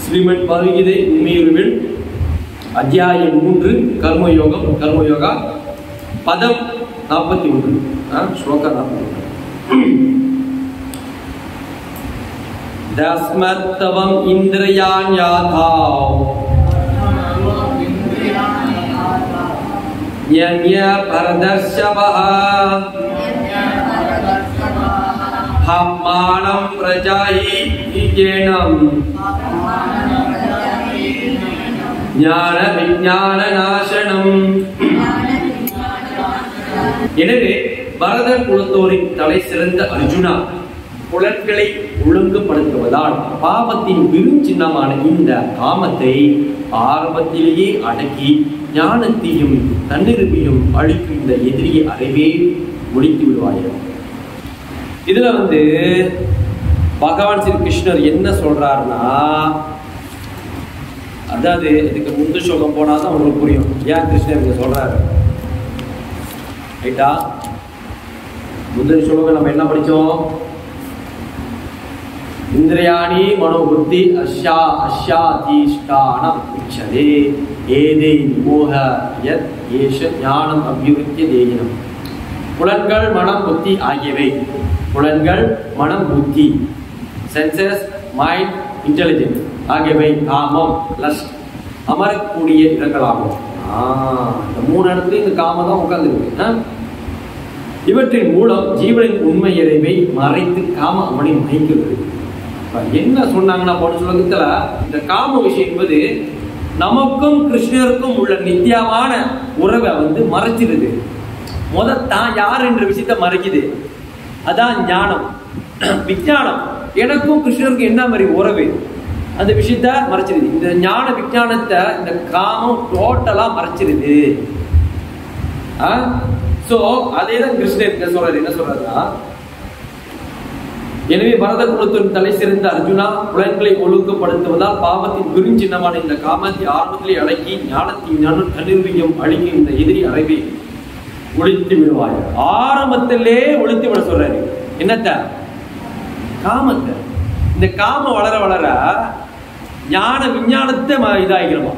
ஸ்ரீமத் பகவத்கீதை உண்மையுருவில் அத்தியாயம் மூன்று கர்மயோகம் கர்மயோகா பதம் நாற்பத்தி ஒன்று ஸ்லோகா நாற்பத்தி ஒன்று தஸ்மத்தவம் இந்திரியான் யாதாவ் யன்ய பரதர்ஷவः ஹம்மானம் பிரஜாயி இஜேனம் ஞான விஞ்ஞான நாசனம் எனவே பரத குலத்தோரின் தலை சிறந்த அர்ஜுனா புலன்களை ஒழுங்குபடுத்துவதால் பாவத்தின் விருஞ்சின்னமான இந்த காமத்தை ஆரம்பத்திலேயே அடக்கி ஞானத்தையும் தன்னிருமையும் அழிக்கும் இந்த எதிரியை அறைவே முடித்து விடுவாயிரம் இதுல வந்து பகவான் ஸ்ரீ கிருஷ்ணர் என்ன சொல்றாருன்னா அதாவது இதுக்கு முந்து ஸ்லோகம் போனாதான் உங்களுக்கு புரியும் ஏன் கிருஷ்ணர் இங்க சொல்றாரு ரைட்டா முந்தின ஸ்லோகம் நம்ம என்ன படிச்சோம் இந்திரியாணி மனோபுத்தி அஷ்யா அஷ்யாதீஷ்டானம் உச்சதே ஏதே மோக யத் ஏஷ ஞானம் அபிவிருத்திய தேகினம் புலன்கள் மனம் புத்தி ஆகியவை புலன்கள் மனம் புத்தி சென்சஸ் மைண்ட் இன்டெலிஜென்ஸ் ஆகியவை காமம் லஸ்ட் அமரக்கூடிய இடங்களாகும் ஆஹ் இந்த மூணு இடத்துலயும் இந்த காமம் தான் உட்கார்ந்துருக்கு இவற்றின் மூலம் ஜீவனின் உண்மை இறைவை மறைத்து காம அவனை மயக்கிறது இப்ப என்ன சொன்னாங்கன்னா போன சொல்லத்துல இந்த காம விஷயம் என்பது நமக்கும் கிருஷ்ணருக்கும் உள்ள நித்தியமான உறவை வந்து மறைச்சிருது முத தான் யார் என்ற விஷயத்த மறைக்குது அதான் ஞானம் விஞ்ஞானம் எனக்கும் கிருஷ்ணருக்கும் என்ன மாதிரி உறவு அந்த விஷயத்த மறைச்சிருது இந்த ஞான விஞ்ஞானத்தை இந்த காமம் டோட்டலா மறைச்சிருது சோ அதே தான் கிருஷ்ணர் என்ன சொல்றாரு என்ன சொல்றாருன்னா எனவே பரத குலத்தின் தலை சிறந்த அர்ஜுனா புலன்களை ஒழுங்குபடுத்துவதால் பாவத்தின் பெருஞ்சின்னமான இந்த காமத்தை ஆரம்பத்திலே அடக்கி ஞானத்தின் ஞான கனிர்வியம் அழிக்கும் இந்த எதிரி அறைவை ஒழித்து விடுவாய் ஆரம்பத்திலே ஒழித்து விட சொல்றாரு என்னத்த காமத்தை இந்த காமம் வளர வளர ஞான விஞ்ஞானத்தை இதாகிறோமா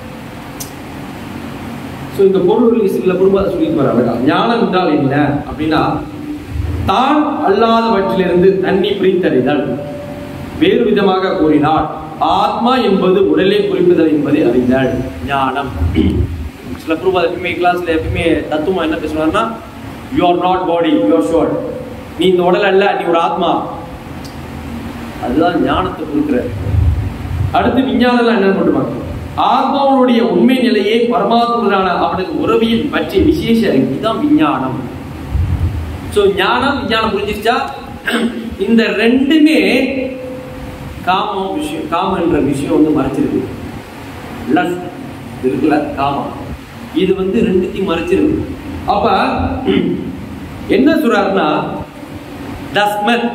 ஸோ இந்த பொருள் சில குடும்பத்தை சொல்லிட்டு வர அழகா ஞானம் என்றால் என்ன அப்படின்னா தான் அல்லாதவற்றிலிருந்து தண்ணி பிரித்தறிதல் வேறு விதமாக கூறினால் ஆத்மா என்பது உடலை குறிப்புதல் என்பதை அறிதல் ஞானம் சில குரூப் எப்பயுமே கிளாஸ்ல எப்பயுமே தத்துவம் என்ன பேசுவாருன்னா you are not body you are short நீ இந்த உடல் அல்ல நீ ஒரு ஆத்மா அதுதான் ஞானத்தை கொடுக்குறாரு அடுத்து விஞ்ஞானம் என்ன பண்ணுவாங்க ஆத்மாவுடைய உண்மை நிலையை பரமாத்மனான அவனுக்கு உறவியில் பற்றிய விசேஷ இதுதான் விஞ்ஞானம் ஸோ ஞானம் விஞ்ஞானம் புரிஞ்சிருச்சா இந்த ரெண்டுமே காமம் விஷயம் காமம் என்ற விஷயம் வந்து மறைச்சிருக்கு லஸ்ட் இருக்குல்ல காமம் இது வந்து ரெண்டுத்தையும் மறைச்சிருக்கு அப்ப என்ன சொல்றாருன்னா தஸ்மத்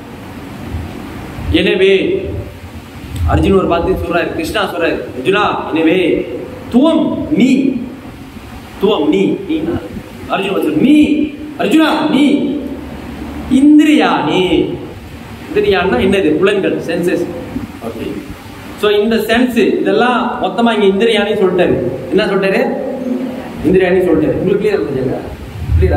எனவே அர்ஜுன் ஒரு பார்த்து சொல்றாரு கிருஷ்ணா சொல்றாரு அர்ஜுனா எனவே துவம் நீ துவம் நீ நீனா அர்ஜுன் சொல்ற நீ அர்ஜுனா நீ இந்திரியா நீ இந்திரியான்னா என்னது புலன்கள் சென்சஸ் ஓகே ஸோ இந்த சென்ஸ் இதெல்லாம் மொத்தமா இங்க இந்திரியானி சொல்லிட்டாரு என்ன சொல்லிட்டாரு இந்திரியானி சொல்லிட்டாரு உங்களுக்கு கிளியர் இருந்துச்சுங்க கிளியரா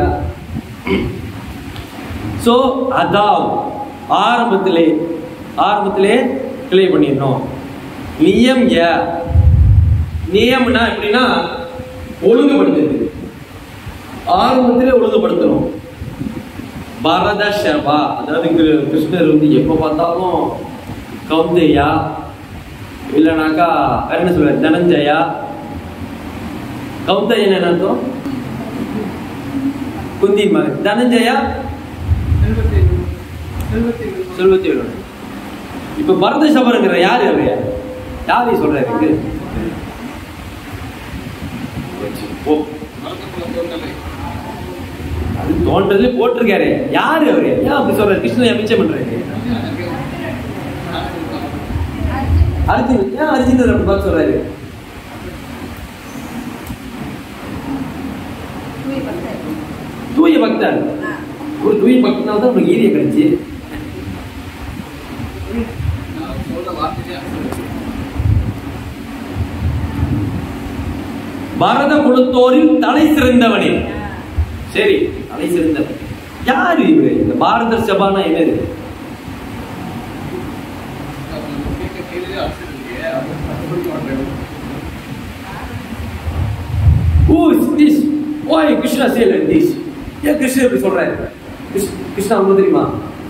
ஸோ அதான் ஆரம்பத்திலே ஆரம்பத்திலே கிளியர் பண்ணிடணும் நியம் ய நியம்னா எப்படின்னா ஒழுங்குபடுத்துறது ஆரம்பத்திலே ஒழுங்குபடுத்தணும் பரத ஷபா அதாவது கிருஷ்ணர் வந்து எப்போ பார்த்தாலும் கௌந்தையா இல்லைனாக்கா வேற என்ன சொல்ற தனஞ்சயா கௌந்தையன் என்ன அர்த்தம் குந்தி மகன் தனஞ்சயா செல்வத்தி இப்ப பரத சபருங்கிற யாரு அவரு யாரு சொல்றாரு ஓ அது தோன்றதுல போட்டிருக்காரு யாரு அவரு ஏன் அப்படி சொல்றாரு கிருஷ்ணன் அமைச்சம் பண்றாரு அர்ஜுன் ஏன் அர்ஜுனர் அப்படி பார்த்து சொல்றாரு தூய பக்தன் ஒரு தூய பக்தனால தான் உங்களுக்கு ஈரிய கிடைச்சு பரத குலத்தோரில் தலை சிறந்தவனே சரி தலை சிறந்தவன் யாரு இவரு இந்த பாரத சபானா என்னது Who is this? Why Krishna say like this? ஏன் கிருஷ்ணர் இப்படி சொல்றாரு கிருஷ்- கிருஷ்ணா உங்களுக்கு தெரியுமா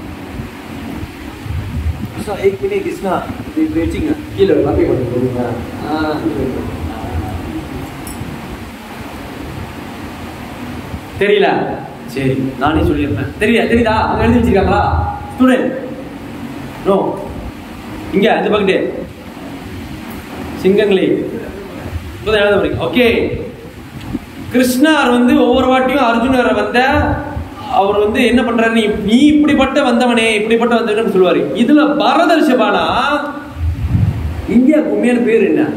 கிருஷ்ணா ஏக் மினிட் கிருஷ்ணா இப்படி இப்படி வச்சுங்க கீழே காப்பி பண்ணி போடுங்க ஆ, தெரியல சரி நானே சொல்லியிருப்பேன் தெரியல தெரியுதா அங்க எழுதி வச்சிருக்காங்களா ஸ்டூடெண்ட் நோ இங்க இந்த பக்கத்து சிங்கங்களே இப்போதான் எழுத போறீங்க ஓகே கிருஷ்ணர் வந்து ஒவ்வொரு வாட்டியும் அர்ஜுனரை வந்த அவர் வந்து என்ன பண்றாரு நீ நீ இப்படிப்பட்ட வந்தவனே இப்படிப்பட்ட வந்தவனு சொல்லுவாரு இதுல பரதர் சபானா இந்தியா உண்மையான பேர் என்ன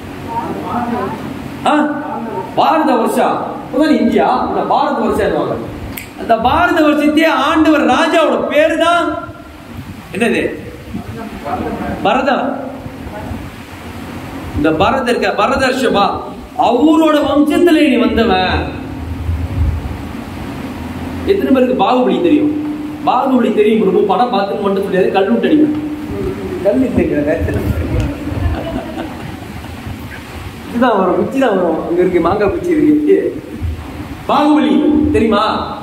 ஆ? பாரத வருஷா இப்பதான் இந்தியா இந்த பாரத வருஷம் அந்த பாரத வருஷத்தையே ஆண்டவர் ராஜாவோட பேரு தான் என்னது பரதர் இந்த பரத இருக்க பரதர்ஷபா அவரோட வம்சத்துல நீ வந்தவன் எத்தனை பேருக்கு பாகுபலி தெரியும் பாகுபலி தெரியும் ரொம்ப படம் பார்த்து மட்டும் தெரியாது கல் விட்டு அடிப்பேன் கல் தெரியாது இதுதான் வரும் குச்சி தான் வரும் அங்க இருக்கு மாங்காய் குச்சி இருக்கு பாகுபலி தெரியுமா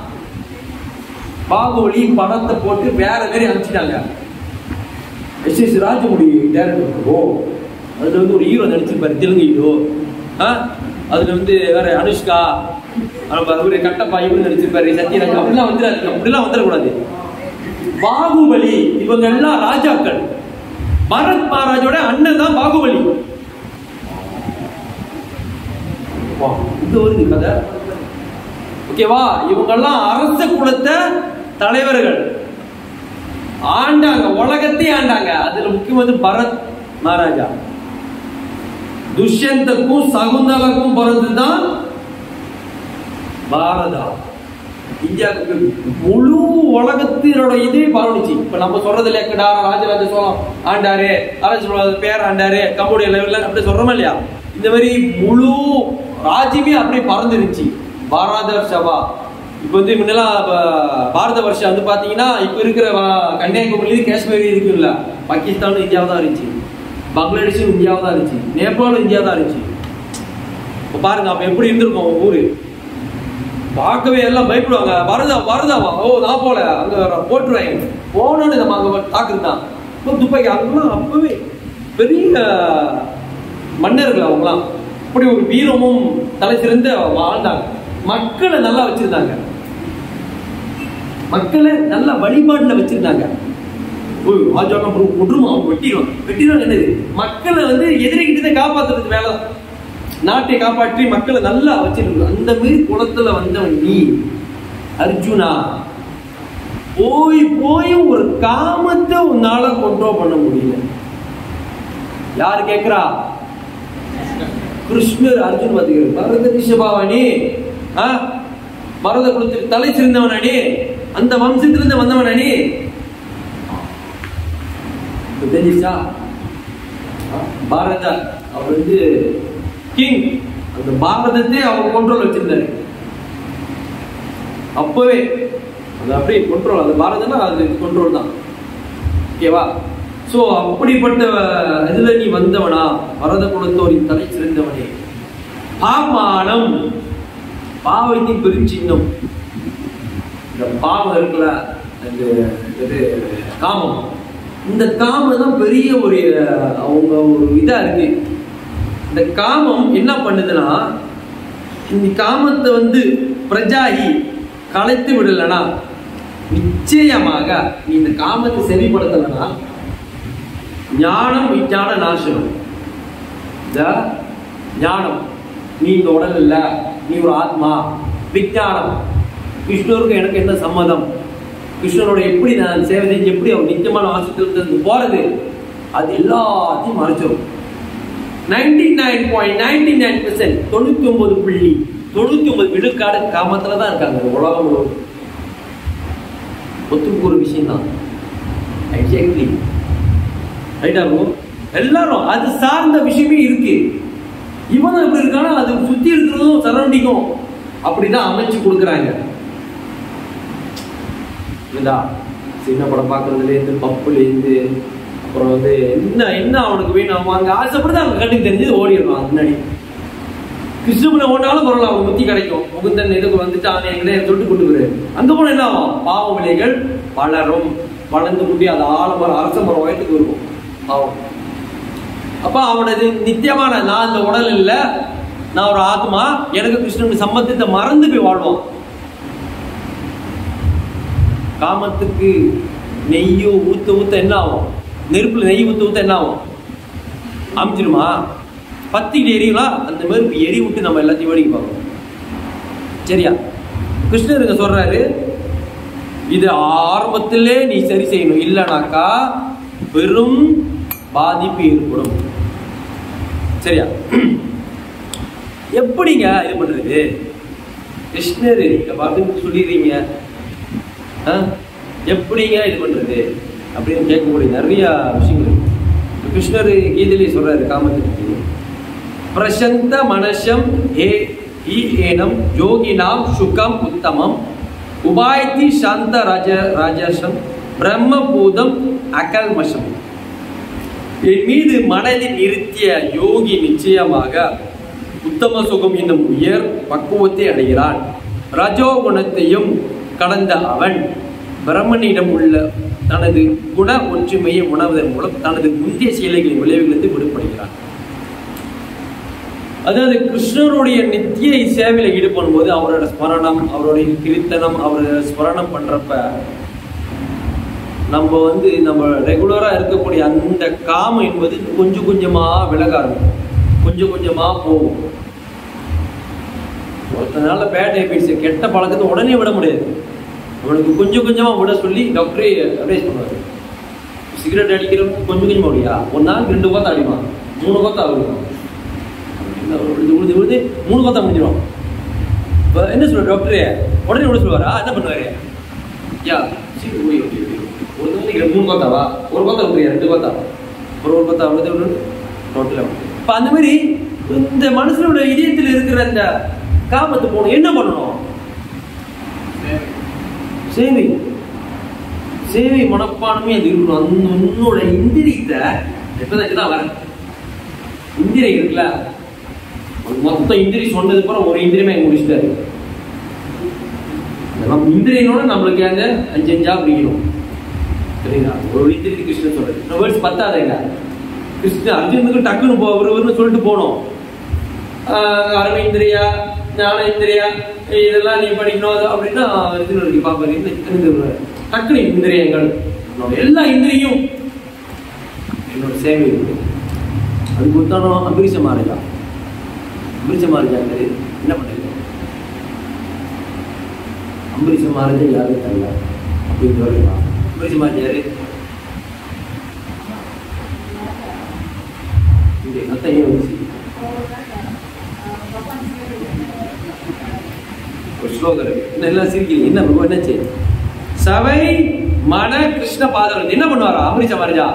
பாகுபலி படத்தை போட்டு வேற வேற அனுப்பிச்சிட்டாங்க எஸ் எஸ் ராஜமுடி டேரக்டர் ஓ அதுல வந்து ஒரு ஹீரோ நடிச்சிருப்பாரு தெலுங்கு ஹீரோ ஆ அதுல வந்து வேற அனுஷ்கா அப்புறம் அவரு கட்டப்பா இவரு நடிச்சிருப்பாரு சத்யராஜ் அப்படிலாம் வந்துடாது அப்படிலாம் வந்துடக்கூடாது பாகுபலி இவங்க எல்லாம் ராஜாக்கள் பரத் மகாராஜோட அண்ணன் தான் பாகுபலி வா, இது வருது கதை ஓகேவா இவங்கெல்லாம் அரச குலத்தை தலைவர்கள் ஆண்டாங்க உலகத்தையே ஆண்டாங்க அதுல முக்கியம் வந்து பரத் மகாராஜா துஷ்யந்தக்கும் சகுந்தலக்கும் பிறந்துதான் பாரதா இந்தியாவுக்கு முழு உலகத்தினோட இதே பரவணிச்சு இப்ப நம்ம சொல்றது இல்லையா கிடார ராஜராஜ சோழம் ஆண்டாரு அரச சோழர் பேர் ஆண்டாரு கம்போடிய லெவல்ல அப்படி சொல்றோமா இல்லையா இந்த மாதிரி முழு ராஜ்யமே அப்படியே பறந்துருச்சு பாரதர் சபா இப்ப வந்து முன்னெல்லாம் ப- பாரத வருஷம் வந்து பாத்தீங்கன்னா இப்ப இருக்கிற வ- கன்னியாகுமரி காஷ்மீர் இருக்குல்ல பாகிஸ்தானும் இந்தியாவும் தான் இருந்துச்சு பங்களாதேஷும் இந்தியாவும் தான் இருந்துச்சு நேபாளும் இந்தியா தான் இருந்துச்சு இப்ப பாருங்க அப்ப எப்படி இருந்திருக்கும் உங்க ஊரு பார்க்கவே எல்லாம் பயப்படுவாங்க வருதா வருதாவா ஓ நான் போல அங்க போட்டுருவாங்க போனோன்னு நம்ம அங்க தாக்குதான் இப்போ துப்பாக்கி அங்கெல்லாம் அப்பவே பெரிய மன்னர்கள் அவங்களாம் அப்படி ஒரு வீரமும் தலை சிறந்து வாழ்ந்தாங்க மக்களை நல்லா வச்சிருந்தாங்க மக்களை நல்ல வழிபாட்டுல வச்சிருந்தாங்க ஓய் ராஜாலாம் அப்புறம் விட்டுருமா அவங்க வெட்டிடுவாங்க வெட்டிடுவாங்க என்னது மக்களை வந்து எதிரிகிட்ட காப்பாத்துறது வேலை தான். நாட்டை காப்பாற்றி மக்களை நல்லா வச்சிருக்க அந்த மாதிரி குளத்துல வந்தவன் நீ அர்ஜுனா போய் போய் ஒரு காமத்தை உன்னால கண்ட்ரோல் பண்ண முடியல யாரு கேக்குறா கிருஷ்ணர் அர்ஜுன் பாத்துக்கிறார் பரத ரிஷபாவனி பரத குலத்துக்கு தலை சிறந்தவனே அந்த வம்சத்திலிருந்து வந்தவனே இப்ப தெரிஞ்சிச்சா பாரத அவர் வந்து கிங் அந்த பாரதத்தை அவர் கண்ட்ரோல் வச்சிருந்தாரு அப்பவே அது அப்படியே கண்ட்ரோல் அது பாரதம்னா அது கண்ட்ரோல் தான் ஓகேவா சோ அப்படிப்பட்ட இதுல நீ வந்தவனா பரத குலத்தோரின் தலை சிறந்தவனே பாமானம் பாவத்தின் பெருஞ்சின்னம் இந்த பாவம் இருக்குல்ல இந்த இது காமம் இந்த காமம் தான் பெரிய ஒரு அவங்க ஒரு இதா இருக்கு இந்த காமம் என்ன பண்ணுதுன்னா இந்த காமத்தை வந்து பிரஜாகி கலைத்து விடலனா நிச்சயமாக நீ இந்த காமத்தை செறிப்படுத்தலனா ஞானம் விஞ்ஞான நாசனம் இந்த ஞானம் நீ இந்த உடல் இல்ல நீ ஒரு ஆத்மா விஞ்ஞானம் கிருஷ்ணருக்கு எனக்கு என்ன சம்மதம் கிருஷ்ணனோட எப்படி நான் சேவை செஞ்சு எப்படி அவர் நித்தியமான வாசத்திலிருந்து போறது அது எல்லாத்தையும் மறைச்சிடும் ninety nine point ninety nine percent தொண்ணூத்தி ஒன்பது புள்ளி தொண்ணூத்தி ஒன்பது விழுக்காடு காமத்துல தான் இருக்காங்க இந்த உலகம் முழுவதும் ஒத்துக்கு ஒரு விஷயம் தான் எக்ஸாக்ட்லி ரைட்டா எல்லாரும் அது சார்ந்த விஷயமே இருக்கு இவனும் எப்படி இருக்கானா அது சுத்தி இருக்கிறதும் சரௌண்டிங்கும் அப்படிதான் அமைச்சு கொடுக்குறாங்க புரியுதா சின்ன படம் பார்க்கறதுலேருந்து பப்புலேருந்து அப்புறம் வந்து என்ன என்ன அவனுக்கு வேணும் அவன் அங்கே ஆசைப்படுது அவங்க கண்ணுக்கு தெரிஞ்சு ஓடிடுவான் முன்னாடி கிருஷ்ணபுரம் ஓட்டாலும் பரவாயில்ல அவன் முத்தி கிடைக்கும் முகுந்தன் இதுக்கு வந்துட்டு அவன் எங்களே சொல்லிட்டு கொண்டு வரு அங்க போன என்ன ஆகும் பாவ விலைகள் வளரும் வளர்ந்து முடி அது ஆலமரம் அரச மரம் வயத்துக்கு இருக்கும் பாவம் அப்ப அவனது நித்தியமான நான் இந்த உடல் இல்ல நான் ஒரு ஆத்மா எனக்கு கிருஷ்ணன் சம்பந்தத்தை மறந்து போய் வாழ்வான் காமத்துக்கு நெய்யோ ஊத்த ஊத்த என்ன ஆகும் நெருப்புல நெய் ஊத்த ஊத்த என்ன ஆகும் அமைச்சிருமா பத்திக்கிட்டு எரியுங்களா அந்த மாதிரி எரி விட்டு நம்ம எல்லாத்தையும் வேடிக்கை பார்க்கணும் சரியா கிருஷ்ணர் இங்க சொல்றாரு இது ஆரம்பத்திலே நீ சரி செய்யணும் இல்லைனாக்கா பெரும் பாதிப்பு ஏற்படும் சரியா எப்படிங்க இது பண்றது கிருஷ்ணர் அப்படின்னு சொல்லிடுறீங்க ஆ? எப்படிங்க இது பண்றது அப்படின்னு கேட்கக்கூடிய நிறைய விஷயங்கள் இருக்கு. இப்ப கிருஷ்ணர் கீதையிலே சொல்றாரு காமத்துக்கு பிரசந்த மனசம் ஏ ஈ ஏனம் யோகினாம் சுகம் உத்தமம் உபாயத்தி சாந்த ராஜ ராஜசம் பிரம்மபூதம் அகல்மஷம் என் மீது மனதில் நிறுத்திய யோகி நிச்சயமாக உத்தம சுகம் என்னும் உயர் பக்குவத்தை அடைகிறான் ரஜோ குணத்தையும் கடந்த அவன் பிரம்மனிடம் உள்ள தனது குண ஒற்றுமையை உணர்வதன் மூலம் தனது முந்தைய செயல்களின் விளைவுகளிலிருந்து விடுபடுகிறான் அதாவது கிருஷ்ணருடைய நித்திய சேவையில ஈடுபடும் போது அவரோட ஸ்மரணம் அவருடைய கீர்த்தனம் அவர் ஸ்மரணம் பண்றப்ப நம்ம வந்து நம்ம ரெகுலரா இருக்கக்கூடிய அந்த காமம் என்பது கொஞ்சம் கொஞ்சமா விலக ஆரம்பிக்கும் கொஞ்சம் கொஞ்சமா போகும் ஒருத்தனால பேட் ஹேபிட்ஸ் கெட்ட பழக்கத்தை உடனே விட முடியாது அவனுக்கு கொஞ்சம் கொஞ்சமா விட சொல்லி டாக்டரே அட்வைஸ் பண்ணுவாரு சிகரெட் அடிக்கிறவங்க கொஞ்சம் கொஞ்சமா விடியா ஒரு நாள் ரெண்டு கோத்தா அடிப்பான் மூணு கோத்தா ஆகும் விழுது விழுது விழுது மூணு கோத்தா முடிஞ்சிடும் இப்போ என்ன சொல்ற டாக்டரே உடனே விட சொல்லுவாரா என்ன பண்ணுவாரு யா சரி ஓய் ஓகே ஓகே ஒரு நாளைக்கு மூணு கோத்தாவா ஒரு கோத்தா விடுறியா ரெண்டு கோத்தா ஒரு ஒரு கோத்தா விழுது டோட்டலாக இப்போ அந்த மாதிரி இந்த மனுஷனோட இதயத்தில் இருக்கிற அந்த காமத்து போகணும் என்ன பண்ணணும் சேவை சேவை மனப்பான்மை அது இருக்கணும் அந்த உன்னோட இந்திரியத்தை எப்பதான் தான் வரேன் இந்திரியம் இருக்குல்ல ஒரு மொத்த இந்திரி சொன்னது போற ஒரு இந்திரியமே இங்க முடிச்சிட்டாரு நம்ம இந்திரியனோட நம்மளுக்கு அந்த அஞ்சு அஞ்சா பிடிக்கணும் சரிங்களா ஒரு இந்திரி கிருஷ்ணன் சொல்றது இந்த வேர்ட்ஸ் பத்தாதேங்க கிருஷ்ணன் அர்ஜுனுக்கு டக்குன்னு போ ஒருவர்னு சொல்லிட்டு போனோம் ஆஹ் அரவ இந்திரியா ஞான இந்திரியா இதெல்லாம் நீ படிக்கணும் அது அப்படின்னா அர்ஜுனருக்கு பாப்பாரு இந்த டக்குனு இந்திரியங்கள் உன்னோட எல்லா இந்திரியும் என்னோட சேவை இருக்கு அது கொடுத்தானோ அம்பரீஷ மாறிஜா அம்பரீஷ மாறிஜா என்ன பண்ணுறது அம்பரீஷ மாறிஜா யாரும் தெரியல அப்படின்னு சொல்லலாம் அம்பரீஷ மாறிஜா யாரு இந்த அத்தையே வச்சு ஒரு ஸ்லோகம் இருக்கு என்ன எல்லாம் சிரிக்கிறீங்க என்ன பகவான் என்னாச்சு சபை மன கிருஷ்ண பாதம் என்ன பண்ணுவாரா அம்பரீஷ மாறிஜா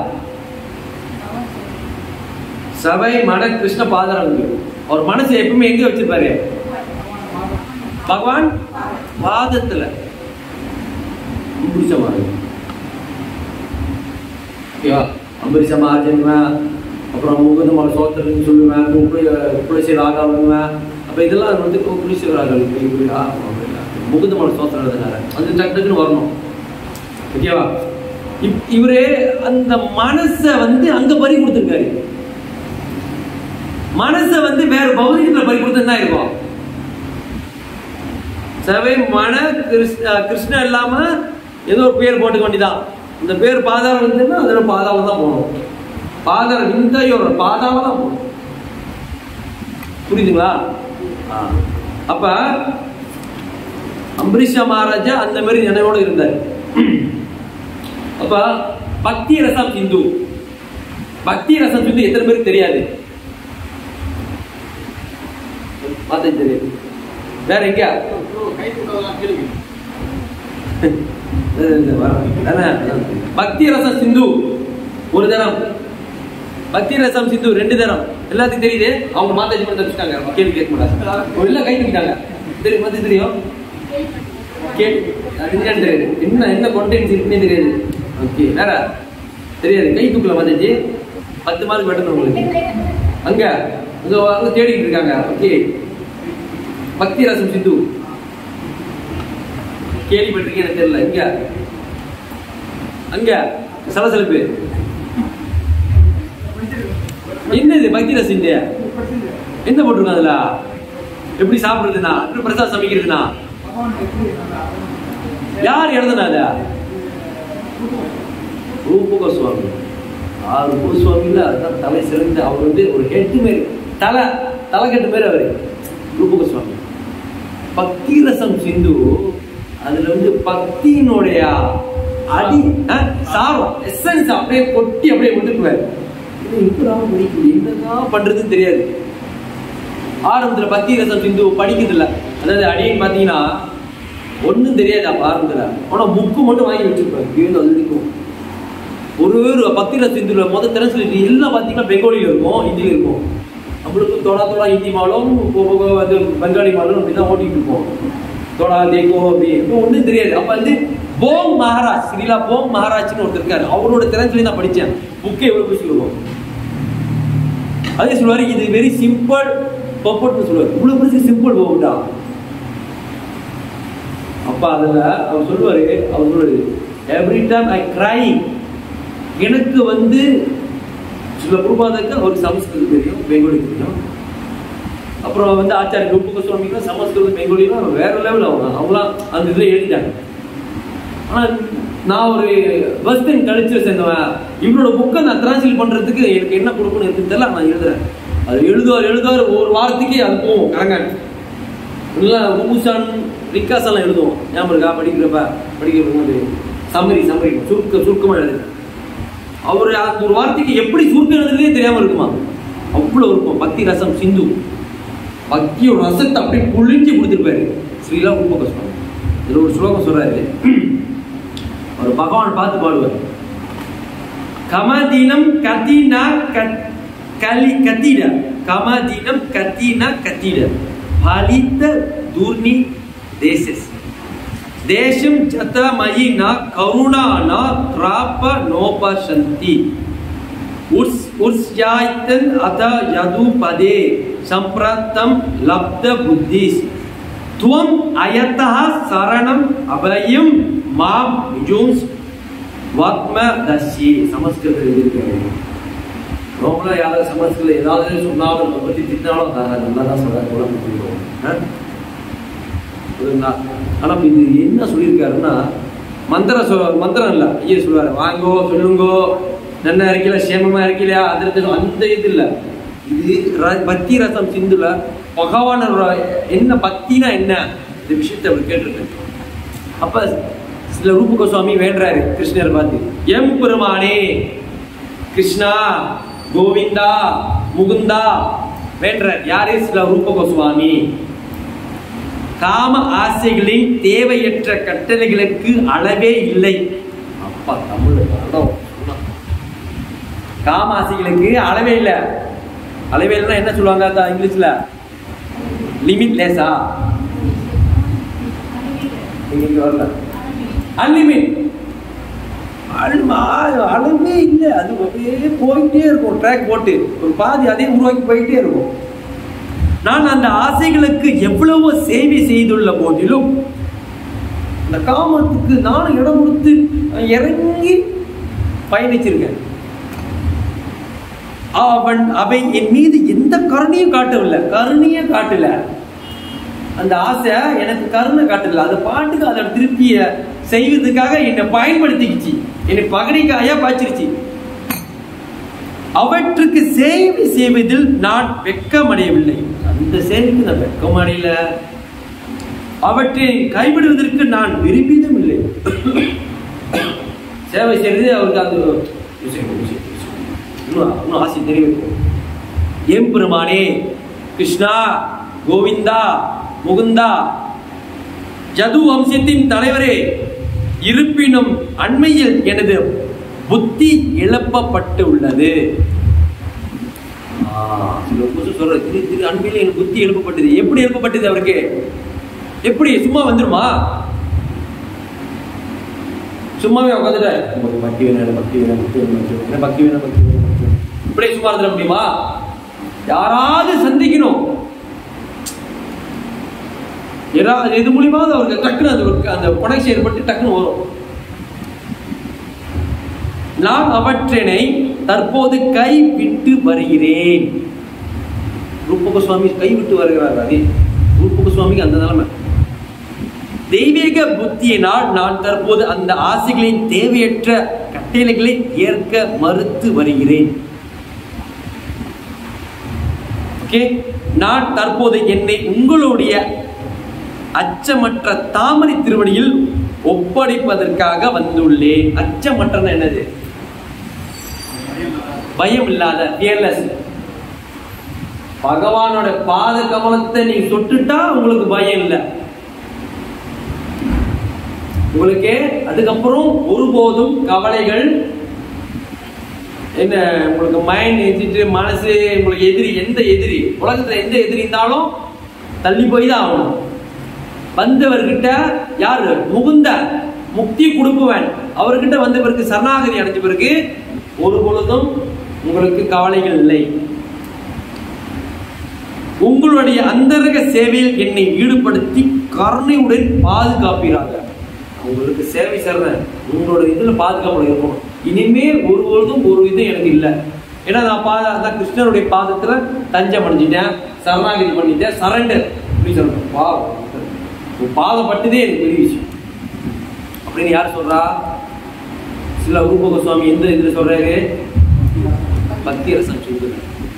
சபை மன கிருஷ்ண பாதரங்கு அவர் மனசை எப்பவுமே எங்க வச்சிருப்பாரு பகவான் பாதத்துல அம்பரீஷ மாறன் ஓகேவா அம்பரீஷ மார்ஜன்வேன் அப்புறம் முகுந்தமான சோத்திரன்னு சொல்லுவேன் குலசி ராகாவுவேன் அப்ப இதெல்லாம் வந்து குலசி ராகல் முகுந்தமான சோத்திரம் எழுதினாரு அது டக்கு டக்குன்னு வரணும் ஓகேவா இப்- இவரு அந்த மனசை வந்து அங்க பறி கொடுத்துருக்காரு மனசை வந்து வேற பௌதிகத்துல பறி கொடுத்தா என்ன இருக்கும் சவை மன கிருஷ்ண கிருஷ்ண இல்லாம ஏதோ ஒரு பேர் போட்டுக்க வேண்டியதான் இந்த பேர் பாதாளம் இருந்ததுன்னா அதுல பாதாளம் தான் போகணும் பாதாளம் இந்த ஒரு பாதாளம் தான் போகணும் புரியுதுங்களா ஆ. அப்ப அம்பரீஷா மகாராஜா அந்த மாதிரி நினைவோட இருந்தார் அப்ப பக்தி ரசம் சிந்து பக்தி ரசம் சிந்து எத்தனை பேருக்கு தெரியாது பார்த்தேன் தெரியாது வேற எங்க அதானே? பக்தி ரச சிந்து ஒரு தினம் பக்தி ரசம் சிந்து ரெண்டு தரம் எல்லாத்துக்கும் தெரியுது அவங்க மாதாஜி மட்டும் தப்பிச்சிட்டாங்க கேள்வி கேட்க மாட்டாங்க எல்லாம் கை தூக்கிட்டாங்க தெரியும் மத்தி தெரியும் கேள்வி என்னன்னு தெரியாது என்ன என்ன கொண்டென்ஸ் இருக்குன்னே தெரியாது ஓகே வேற தெரியாது கை தூக்கல மாதாஜி பத்து மார்க் வெட்டணும் உங்களுக்கு அங்க அங்க அங்க தேடிட்டு இருக்காங்க ஓகே பக்தி ரசம் சிந்து கேள்விப்பட்டிருக்கேன் எனக்கு தெரியல இங்க அங்க சலசலப்பு என்னது பக்தி ரசம் இந்த என்ன போட்டிருக்கோம் அதுல எப்படி சாப்பிடுறதுனா எப்படி பிரசாதம் சமைக்கிறதுனா யார் எழுதுனா அத ரூப கோஸ்வாமி ஆறு கோஸ்வாமியில் அதுதான் தலை சிறந்த அவர் வந்து ஒரு ஹெட்டு மாரி தலை தலைக்கட்டு மாரி அவர் ரூப கோஸ்வாமி பக்தி ரசம் சிந்து அதுல வந்து பக்தியினுடைய அடி அஹ், சாரம் எசன்ஸ் அப்படியே கொட்டி அப்படியே விட்டுக்குவார் இது இப்பதான் படிக்குது என்னதான் பண்றதுன்னு தெரியாது ஆரம்பத்துல பக்தி ரசம் சிந்து படிக்கிறது இல்ல அதாவது அடின்னு பாத்தீங்கன்னா ஒண்ணும் தெரியாது அப்ப ஆரம்பத்துல ஆனா புக்கு மட்டும் வாங்கி வச்சிருப்பாரு ஏழு அது இருக்கும் ஒரு ஒரு பக்தி ரசம் சிந்துல மொதல் திறன் எல்லாம் பாத்தீங்கன்னா பெங்காலில இருக்கும் ஹிந்தில இருக்கும் நம்மளுக்கு தோடா தோடா ஹிந்தி மாலும் போக போக வந்து பெங்காலி மாலும் அப்படிதான் ஓட்டிட்டு இருப்போம் தோடா தேக்கோ அப்படி இப்போ ஒன்றும் தெரியாது அப்ப வந்து போங் மகாராஜ் ஸ்ரீலா போங் மகாராஜ்னு ஒருத்தர் இருக்காரு அவரோட திறன் நான் படிச்சேன் புக்கே எவ்வளவு பிடிச்சி இருக்கும் அதே சொல்லுவாரு இது வெரி சிம்பிள் பப்பட்னு சொல்லுவாரு இவ்வளவு பிடிச்சி சிம்பிள் போகும்டா அப்ப அதுல அவர் சொல்லுவாரு அவர் சொல்லுவாரு எவ்ரி டைம் ஐ கிரை எனக்கு வந்து சில குருபாதக்கு அவருக்கு சமஸ்கிருதம் தெரியும் பெங்காலி தெரியும் அப்புறம் வந்து ஆச்சாரிய ரூபக சுவாமிக்கு சமஸ்கிருதம் பெங்காலிலாம் வேற லெவல் அவங்க அவங்களாம் அந்த இதுல எழுதிட்டாங்க ஆனா நான் ஒரு வெஸ்டர்ன் கல்ச்சர் சேர்ந்தவன் இவரோட புக்கை நான் டிரான்ஸ்லேட் பண்றதுக்கு எனக்கு என்ன கொடுக்கணும் இருக்குன்னு தெரியல நான் எழுதுறேன் அது எழுதுவார் எழுதுவார் ஒரு வாரத்துக்கே அது போகும் கரங்கான் எல்லாம் ரூசான் ரிக்காஸ் எல்லாம் எழுதுவோம் ஞாபகம் இருக்கா படிக்கிறப்ப படிக்கிற போது சம்மரி சம்மரி சுருக்க சுருக்கமா எழுது அவர் அந்த ஒரு வார்த்தைக்கு எப்படி சுருக்கம் எழுதுறதே தெரியாம இருக்குமா அவ்வளவு இருக்கும் பக்தி ரசம் சிந்து பக்தியோட ரசத்தை அப்படியே புழிஞ்சு கொடுத்துருப்பாரு ஸ்ரீலா ரொம்ப கஷ்டம் இதுல ஒரு ஸ்லோகம் சொல்றாரு அவர் பகவான் பார்த்து பாடுவார் கமதினம் கதினா கத்- கலி கத்திட கமதினம் கத்தினா கத்திட பலித்த தூர்ணி தேசஸ் தேசம் ஜத மயி ந கருணா ந திராப நோபசந்தி உர்ஸ் உர்ஸ்யாய்த்தன் அத யது பதே சம்பிரத்தம் லப்த புத்திஸ் துவம் அயத்தः சரணம் அபயம் மாம் விஜூம்ஸ் வாத்ம தஸ்யி சமஸ்கிருதத்தில் இருக்கிறது ரோம்ல யாராவது சமஸ்கிருதம் ஏதாவது சொன்னாலும் அதை பத்தி திட்டினாலும் நான் நல்லா தான் சொல்ற கூட புரியும் புரியுங்களா ஆனா இப்ப இது என்ன சொல்லியிருக்காருன்னா மந்திரம் சொ மந்திரம் இல்ல ஐயா சொல்லுவாரு வாங்கோ சொல்லுங்கோ நன்னா இருக்கல சேமமா இருக்கலையா அது அந்த இது இல்ல இது ர- பக்தி ரசம் சிந்துல பகவானோட என்ன பக்தினா என்ன இந்த விஷயத்தை அவர் கேட்டிருக்காரு அப்ப சில ரூப கோஸ்வாமி வேண்டுறாரு கிருஷ்ணரை பார்த்து எம் பெருமானே கிருஷ்ணா கோவிந்தா முகுந்தா வேண்டார் யாரே சில ரூப கோஸ்வாமி காம ஆசைகளின் தேவையற்ற கட்டளைகளுக்கு அளவே இல்லை அப்பா தமிழ்ல படம் சொன்னா. காம ஆசைகளுக்கு அளவே இல்லை அளவே இல்லைன்னா என்ன சொல்லுவாங்க அதான் இங்கிலீஷ்ல லிமிட் லேசா நீங்க இங்க வரல அன்லிமிட் அளவே இல்லை அது அப்படியே போயிட்டே இருக்கும் ட்ராக் போட்டு ஒரு பாதி அதே உருவாக்கி போயிட்டே இருக்கும் நான் அந்த ஆசைகளுக்கு எவ்வளவு சேவை செய்துள்ள போதிலும் அந்த காமத்துக்கு நானும் இடம் கொடுத்து இறங்கி பயணிச்சிருக்கேன் அவன் அவை என் மீது எந்த கருணையும் காட்டவில்லை கருணையே காட்டல அந்த ஆசை எனக்கு கருணை காட்டல அது பாட்டுக்கு அதோட திருப்திய செய்வதற்காக என்னை பயன்படுத்திக்கிச்சு என்னை பகடைக்காயா பாய்ச்சிருச்சு அவற்றுக்கு சேவை செய்வதில் நான் வெட்கமடையவில்லை அந்த சேவைக்கு நான் வெட்கம் அடையல அவற்றை கைவிடுவதற்கு நான் விரும்பியதும் இல்லை சேவை செய்யறது அவருக்கு அந்த விஷயம், விஷயம், விஷயம். இன்னும் இன்னும் ஆசை தெரிவிக்கும் ஏன் பெருமானே கிருஷ்ணா கோவிந்தா முகுந்தா ஜது வம்சத்தின் தலைவரே இருப்பினும் அண்மையில் எனது புத்தி இழப்பப்பட்டு உள்ளது ரொம்ப சொல்ற திரு திரு அன்பில் எனக்கு புத்தி எழுப்பப்பட்டது எப்படி எழுப்பப்பட்டது அவருக்கு எப்படி சும்மா வந்துருமா சும்மாவே உட்காந்துட்டாரு உங்களுக்கு பக்தி வேணும் எனக்கு பக்தி வேணும் பக்தி வேணும் பக்தி வேணும் எனக்கு பக்தி வேணும் பக்தி வேணும் பக்தி வேணும் இப்படியே சும்மா இருந்துட முடியுமா யாராவது சந்திக்கணும் யாராவது இது மூலியமாவது அவருக்கு டக்குன்னு அந்த ஒரு- அந்த கொனெக்ஷன் ஏற்பட்டு டக்குன்னு வரும் நான் அவற்றினை தற்போது கை விட்டு வருகிறேன் ரூபக சுவாமி கை விட்டு வருகிறார் அதே ரூபக சுவாமிக்கு அந்த நிலைமை தெய்வீக புத்தியினால் நான் தற்போது அந்த ஆசைகளின் தேவையற்ற கட்டளைகளை ஏற்க மறுத்து வருகிறேன் ஓகே நான் தற்போது என்னை உங்களுடைய அச்சமற்ற தாமரை திருவடியில் ஒப்படைப்பதற்காக வந்துள்ளேன் அச்சமற்றன என்னது பயம் இல்லாத ஃபியர்லெஸ் பகவானோட பாத கமலத்தை நீ தொட்டுட்டா உங்களுக்கு பயம் இல்லை உங்களுக்கு அதுக்கப்புறம் ஒருபோதும் கவலைகள் என்ன உங்களுக்கு மைண்ட் எதிர்த்து மனசு உங்களுக்கு எதிரி எந்த எதிரி உலகத்துல எந்த எதிரி இருந்தாலும் தள்ளி போய் தான் ஆகணும் வந்தவர்கிட்ட யாரு முகுந்த முக்தி கொடுப்பவன் அவர்கிட்ட வந்த பிறகு சரணாகதி அடைஞ்ச பிறகு ஒரு பொழுதும் உங்களுக்கு கவலைகள் இல்லை உங்களுடைய அந்தரக சேவையில் என்னை ஈடுபடுத்தி கருணையுடன் பாதுகாப்பீராக உங்களுக்கு சேவை செய்றேன் உங்களோட இதுல பாதுகாப்பு இருக்கும் இனிமேல் ஒரு பொழுதும் ஒரு இது எனக்கு இல்லை ஏன்னா நான் பாத அதான் கிருஷ்ணருடைய பாதத்துல தஞ்சம் அடைஞ்சிட்டேன் சரணாகதி பண்ணிட்டேன் சரண்டர் அப்படி சொல்றேன் வா உன் பாதம் பட்டுதே எனக்கு பெரிய விஷயம் அப்படின்னு யார் சொல்றா சில ரூபக சுவாமி எந்த இதுல சொல்றாரு பக்தி ரசம் சொல்றாரு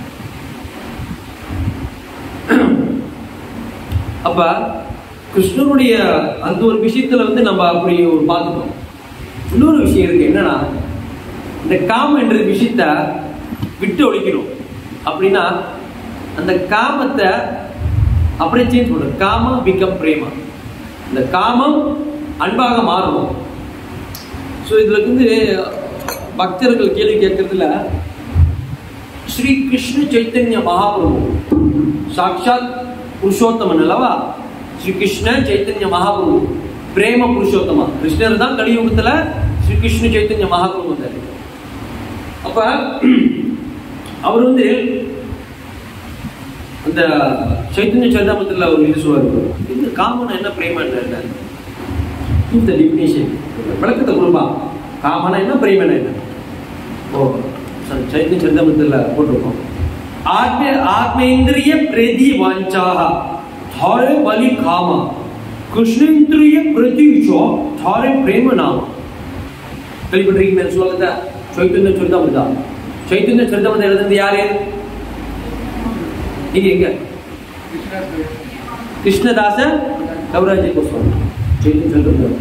அப்ப கிருஷ்ணனுடைய அந்த ஒரு விஷயத்துல வந்து நம்ம அப்படி ஒரு பார்த்துட்டோம் இன்னொரு விஷயம் இருக்கு என்னன்னா இந்த காமம் என்ற விஷயத்த விட்டு ஒழிக்கணும் அப்படின்னா அந்த காமத்தை அப்படியே சேஞ்ச் பண்ணணும் காமம் பிகம் பிரேமா இந்த காமம் அன்பாக மாறணும் ஸோ இதுல வந்து பக்தர்கள் கேள்வி கேட்கறதுல ஸ்ரீ கிருஷ்ண சைத்தன்ய மகாபிரபு சாட்சாத் புருஷோத்தமன் அல்லவா ஸ்ரீ கிருஷ்ண சைத்தன்ய மகாபிரபு பிரேம புருஷோத்தமா கிருஷ்ணர் தான் கலியுகத்துல ஸ்ரீ கிருஷ்ண சைத்தன்ய மகாபிரபு வந்தாரு அப்ப அவர் வந்து அந்த சைத்தன்ய சரிதாமத்துல ஒரு இது சொல்லுவாரு இந்த காமனா என்ன பிரேம என்ன இந்த டிஃபினேஷன் விளக்கத்தை கொடுப்பா காமனா என்ன பிரேமனா என்ன ஓ சரி, சைத்தன்ய சரிதாமத்துல போட்டிருக்கோம் ஆத்ம ஆத்மேந்திரிய பிரதி வாஞ்சாக தாரே பலி காமா கிருஷ்ணேந்திரிய பிரதிஷோ தாரே பிரேம நாம கேள்விப்பட்டிருக்கீங்க சொல்லுங்க சைத்தன்ய சரிதாமிருதா சைத்தன்ய சரிதாமிருதா எழுதுனது யாரு நீங்க எங்க கிருஷ்ணதாச கௌராஜி கோஸ்வாமி சைத்தன்ய சரிதாமிருதா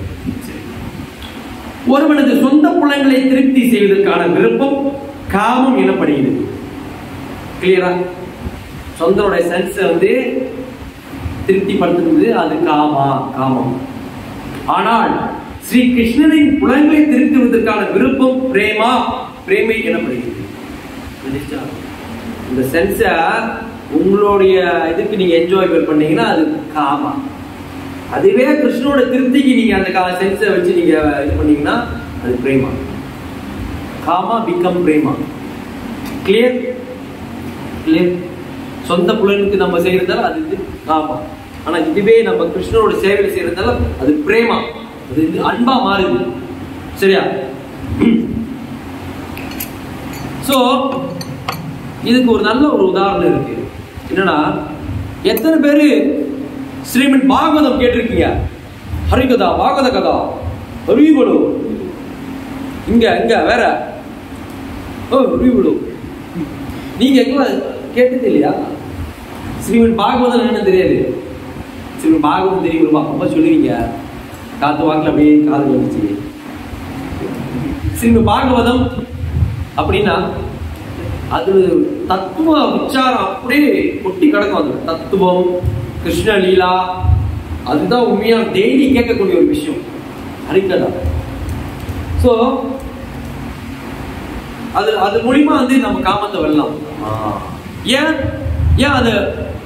ஒருவனது சொந்த புலங்களை திருப்தி செய்வதற்கான விருப்பம் காமம் எனப்படுகிறது கிளியரா சொந்தனுடைய சென்ஸை வந்து திருப்திப்படுத்துறது அது காமா காமம் ஆனால் ஸ்ரீ கிருஷ்ணரின் புலங்களை திருத்துவதற்கான விருப்பம் பிரேமா பிரேமை எனப்படுகிறது புரிஞ்சுச்சா? இந்த சென்ஸை உங்களுடைய இதுக்கு நீங்க என்ஜாய் பண்ணீங்கன்னா அது காமா அதுவே கிருஷ்ணனோட திருப்திக்கு நீங்க அந்த சென்ஸை வச்சு நீங்க இது பண்ணீங்கன்னா அது பிரேமா காமா பிகம் பிரேமா கிளியர் கிளியர் சொந்த புலனுக்கு நம்ம செய்யறதால அது இது காமா ஆனா இதுவே நம்ம கிருஷ்ணனோட சேவையில செய்யறதால அது பிரேமா அது இது அன்பா மாறுது சரியா சோ இதுக்கு ஒரு நல்ல ஒரு உதாரணம் இருக்கு என்னன்னா எத்தனை பேரு ஸ்ரீமன் பாகவதம் கேட்டிருக்கீங்க ஹரிகதா பாகவத கதா ஹரிபடு இங்க இங்க வேற ஓ ஹரிபடு நீங்க எங்கெல்லாம் கேட்டது இல்லையா ஸ்ரீமன் பாகவதம் என்ன தெரியாது ஸ்ரீமன் பாகவதம் தெரியும் அப்பப்ப சொல்லுவீங்க காத்து வாக்கில் அப்படியே காது வந்துச்சு ஸ்ரீமன் பாகவதம் அப்படின்னா அது தத்துவ உச்சாரம் அப்படியே கொட்டி கிடக்கும் அது தத்துவம் கிருஷ்ண லீலா அதுதான் உண்மையா டெய்லி கேட்கக்கூடிய ஒரு விஷயம் ஹரிகதா ஸோ அது அது மூலியமா வந்து நம்ம காமத்தை வெல்லலாம் ஏன் ஏன் அது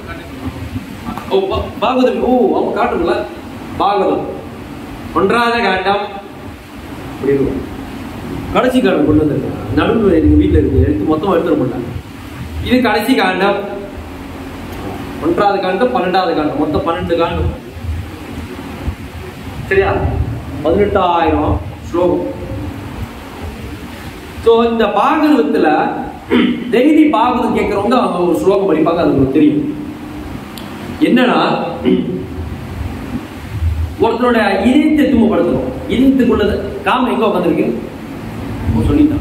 ஓ பா- பாகவதம் ஓ அவங்க காட்டுங்கள பாகவதம் ஒன்றாவது காண்டம் அப்படி இருக்கும் கடைசி காண்டம் கொண்டு வந்திருக்காங்க நடுவில் எங்க வீட்டில் இருக்கு எடுத்து மொத்தம் எடுத்துட மாட்டாங்க இது கடைசி காண்டம் ஒன்றாவது காண்டம் பன்னெண்டாவது காண்டம் மொத்தம் பன்னெண்டு காண்டம் சரியா பதினெட்டாயிரம் ஸ்லோகம் ஸோ இந்த பாகவதத்துல டெய்லி பாகவதம் கேட்கறவங்க அவங்க ஒரு ஸ்லோகம் படிப்பாங்க அது உங்களுக்கு தெரியும் என்னன்னா ஒருத்தரோட இதயத்தை தூமப்படுத்தணும் இதயத்துக்குள்ளது காமம் எங்க உட்காந்துருக்கு சொல்லிட்டாங்க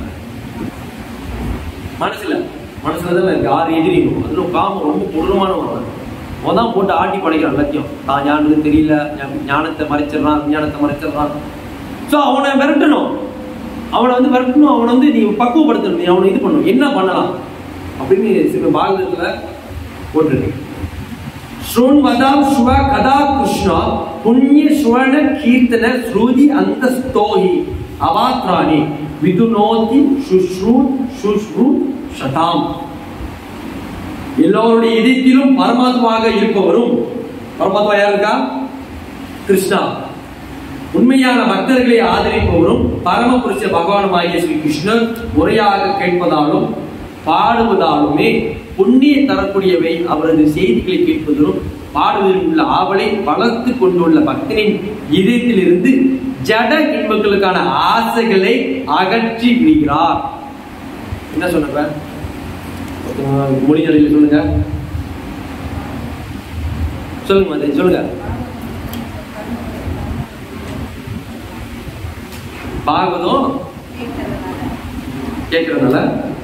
மனசுல மனசுல தான் இருக்கு ஆறு எதிரி இருக்கும் அதுல காமம் ரொம்ப கொடூரமானவன் அவன் தான் போட்டு ஆட்டி படைக்கிறான் எல்லாத்தையும் தான் ஞானது தெரியல ஞா- ஞானத்தை மறைச்சிடுறான் விஞ்ஞானத்தை மறைச்சிடுறான் ஸோ அவனை விரட்டணும் அவனை வந்து விரட்டணும் அவனை வந்து நீ பக்குவப்படுத்தணும் நீ அவனை இது பண்ணணும் என்ன பண்ணலாம் அப்படின்னு சில பாகத்துல போட்டிருக்கேன் शृण्वदां श्रुव कदा कृष्ण पुण्य श्रवण कीर्तन श्रुति अंतस्तोहि अवात्राणि विदुनोति शुश्रूत शुश्रूत शताம் எல்லோருடைய இதயத்திலும் பரமாத்மாவாக இருப்பவரும் பரமாத்மா யார் இருக்கா கிருஷ்ணா உண்மையான பக்தர்களை ஆதரிப்பவரும் பரமபுருஷ பகவானுமாகிய ஸ்ரீ கிருஷ்ணர் முறையாக கேட்பதாலும் பாடுவதாலுமே புண்ணிய தரக்கூடியவை அவரது செய்திகளை கேட்பதிலும் பாடுவதில் உள்ள ஆவலை வளர்த்து கொண்டுள்ள பக்தனின் இதயத்திலிருந்து ஜட இன்பங்களுக்கான ஆசைகளை அகற்றி விடுகிறார் என்ன சொன்னப்ப மொழி நடையில் சொல்லுங்க சொல்லுங்க மாதே சொல்லுங்க பாகவதம் கேட்கறதுனால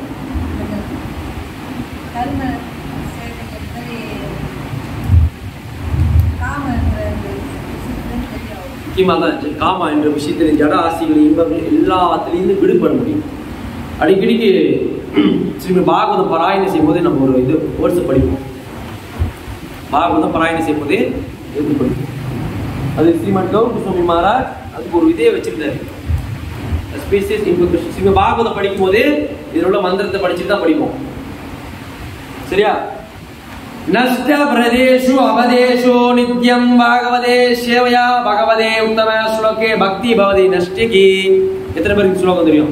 முக்கியமாக தான் ஜ- காமா என்ற விஷயத்தில் ஜட ஆசைகள் இன்பங்கள் எல்லாத்துலேருந்து விடுபட முடியும் அடிக்கடிக்கு ஸ்ரீமதி பாகவதம் பாராயணம் செய்யும் போதே நம்ம ஒரு இது கோர்ஸ் படிப்போம் பாகவதம் பாராயணம் செய்யும் போதே இது படிப்போம் அது ஸ்ரீமத் கௌரி சுவாமி மகாராஜ் அதுக்கு ஒரு இதே வச்சிருந்தாரு ஸ்பீசியஸ் இன்ப கிருஷ்ண ஸ்ரீமத் பாகவதம் படிக்கும் போதே இதில் உள்ள மந்திரத்தை படிச்சுட்டு தான் படிப்போம் சரியா नष्ट प्रदेशु अवदेशो नित्यं भागवते सेवया भगवते उत्तम श्लोके भक्ति भवति नष्टिकी எத்தனை பேருக்கு ஸ்லோகம் தெரியும்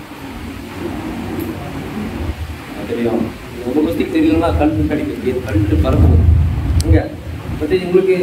தெரியும் உங்க புஸ்திக்கு தெரியலன்னா கண்டு கிடைக்கும் கண்டு பறக்கும் இங்க பத்தி உங்களுக்கு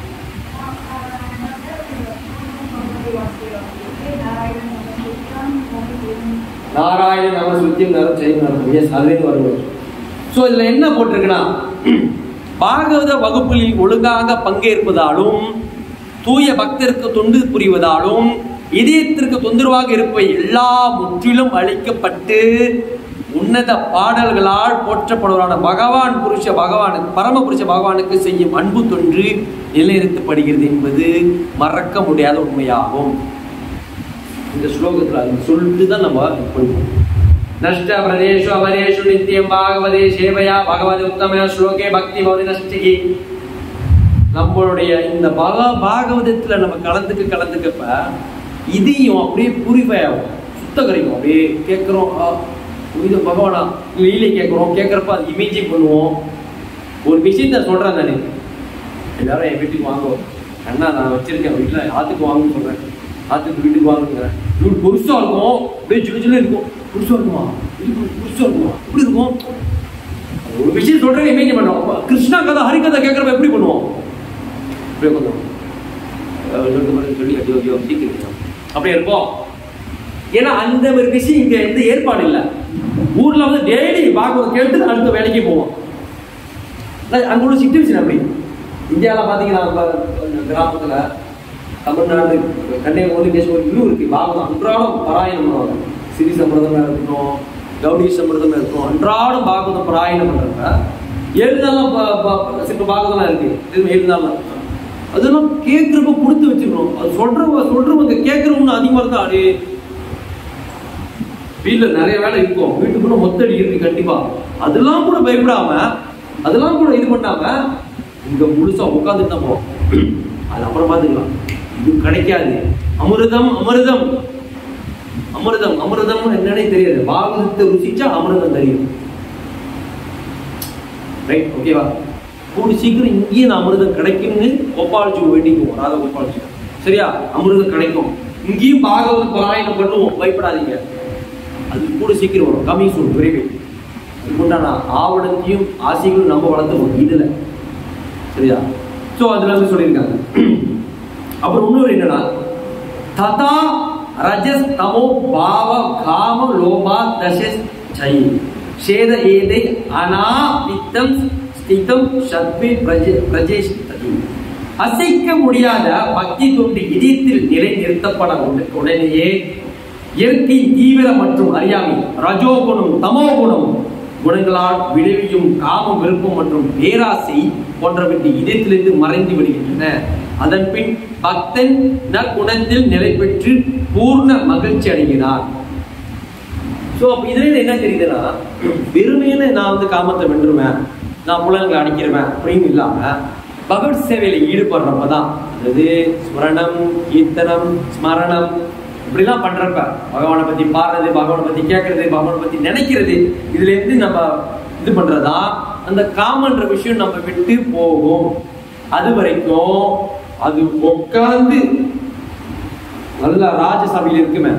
நாராயண நம சுத்தியம் நரம் செய்யும் நரம் எஸ் அதுலேருந்து வருவது ஸோ இதில் என்ன போட்டிருக்குன்னா பாகவத வகுப்புகளில் ஒழுங்காக பங்கேற்பதாலும் தூய பக்தருக்கு தொண்டு புரிவதாலும் இதயத்திற்கு தொந்தரவாக இருப்பவை எல்லா முற்றிலும் அழிக்கப்பட்டு உன்னத பாடல்களால் போற்றப்படுவரான பகவான் புருஷ பகவான் பரம புருஷ பகவானுக்கு செய்யும் அன்பு தொன்று நிலைநிறுத்தப்படுகிறது என்பது மறக்க முடியாத உண்மையாகும் இந்த ஸ்லோகத்தில் அது சொல்லிட்டு தான் நம்ம இது பண்ணுவோம் नष्ट प्रदेशु अवरेषु नित्यं भागवते சேவையா பகவதி உத்தம ஸ்லோகே பக்தி பவதி நஷ்டிகி நம்மளுடைய இந்த பக பாகவதத்துல நம்ம கலந்துக்க கலந்துக்கப்ப இதையும் அப்படியே புரிஃபை ஆகும் சுத்தகரிக்கும் அப்படியே கேட்குறோம் இது பகவானா லீலை கேட்குறோம் கேட்குறப்ப அது இமேஜிங் பண்ணுவோம் ஒரு விஷயத்த சொல்றேன் தானே எல்லாரும் என் வீட்டுக்கு வாங்குவோம் அண்ணா நான் வச்சிருக்கேன் வீட்டில் ஆத்துக்கு வாங்கன்னு சொல்றேன் ஆத்துக்கு வீட்டுக்கு வாங்குங்கிறேன் வீடு புதுசா இருக்கும் அப்படியே ஜிலு ஜிலு இருக்கும் புதுசா இருக்குமா இது புதுசா இருக்குமா இப்படி இருக்கும் ஒரு விஷயம் சொல்றேன் இமேஜ் பண்ணுவோம் அப்ப கிருஷ்ணா கதை ஹரிகதை கேட்கறப்ப எப்படி பண்ணுவோம் அப்படியே கொஞ்சம் அஹ் இன்னொரு மாதிரி சொல்லி ஐயோ ஐயோ சீக்கிரம் அப்படியே இருப்போம் ஏன்னா அந்த ஒரு விஷயம் இங்க எந்த ஏற்பாடு இல்லை ஊர்ல வந்து டெய்லி பாகவதம் கேட்டு அடுத்த வேலைக்கு போவோம் அதான் அங்க உள்ள சிச்சுவேஷன் அப்படி இந்தியாவில் பார்த்தீங்கன்னா நம்ம கிராமத்துல தமிழ்நாடு கன்னியாகுமரி தேசம் ஒரு இன்னும் இருக்கு பாகவதம் அன்றாடம் பாராயணம் பண்ணுவாங்க சிறி சம்பிரதமா இருக்கட்டும் கௌடி சம்பிரதமா இருக்கட்டும் அன்றாடம் பாகவதம் பாராயணம் பண்றாங்க ஏழு நாள்லாம் ப- ப- சில பாகவதம்லாம் இருக்கு இது ஏழு நாள்லாம் அதெல்லாம் கேட்குறப்ப கொடுத்து வச்சுக்கணும் அது சொல்றவங்க சொல்றவங்க கேட்குறவங்க அதிகமாக இருந்தா அடே வீட்டுல நிறைய வேலை இருக்கும் வீட்டுக்குள்ள மொத்தடி இருக்கு கண்டிப்பா அதெல்லாம் கூட பயப்படாம அதெல்லாம் கூட இது பண்ணாம இங்க முழுசா உட்காந்துட்டு தான் போவோம் அது அப்புறம் பாத்துக்கலாம் இது கிடைக்காது அமிர்தம் அமிர்தம் அமிர்தம் அமிர்தம் என்னன்னே தெரியாது பாகவதத்தை ருசிச்சா அமிர்தம் தெரியும் ரைட் ஓகேவா கூடி சீக்கிரம் இங்கேயே நான் அமிர்தம் கிடைக்கும்னு கோபாலஜி வேண்டிக்குவோம் ராதா கோபாலஜி சரியா அமிர்தம் கிடைக்கும் இங்கேயும் பாகவத பாராயணம் பண்ணுவோம் பயப்படாதீங்க அது கூட சீக்கிரம் வரும் கம்மி சூன் விரைவில் அதுக்குண்டான ஆவணத்தையும் ஆசைகளும் நம்ம வளர்த்துவோம் இதுல சரியா ஸோ அதுல வந்து சொல்லியிருக்காங்க அப்புறம் இன்னொரு என்னன்னா ததா ரஜஸ் தமோ பாவ காம லோபா தசஸ் ஜை சேத ஏதை அனாபித்தம் ஸ்திதம் சத்வி பிரஜ பிரஜேஷ்டதி அசைக்க முடியாத பக்தி தொண்டு இதயத்தில் நிலை நிறுத்தப்பட உட- உடனேயே இயற்கை தீவிர மற்றும் அறியாமை ரஜோகுணம் தமோகுணம் குணங்களால் விளைவியும் காம விருப்பம் மற்றும் பேராசை போன்றவற்றை இதயத்திலிருந்து மறைந்து விடுகின்றன அதன் பின் பக்தன் நற்குணத்தில் நிலை பெற்று பூர்ண மகிழ்ச்சி அடைகிறார் ஸோ அப்போ இதுல என்ன தெரியுதுன்னா வெறுமையில நான் வந்து காமத்தை வென்றுவேன் நான் புலன்களை அடிக்கிறவேன் அப்படின்னு இல்லாம பகவத் சேவையில ஈடுபடுறப்ப தான் அதாவது ஸ்மரணம் கீர்த்தனம் ஸ்மரணம் இப்படிலாம் பண்றப்ப பகவானை பத்தி பாடுறது பகவானை பத்தி கேட்கறது பகவானை பத்தி நினைக்கிறது இதுல இருந்து நம்ம இது பண்றதா அந்த காமன்ற விஷயம் நம்ம விட்டு போகும் அது வரைக்கும் அது உட்கார்ந்து நல்ல ராஜசபையில் இருக்குமே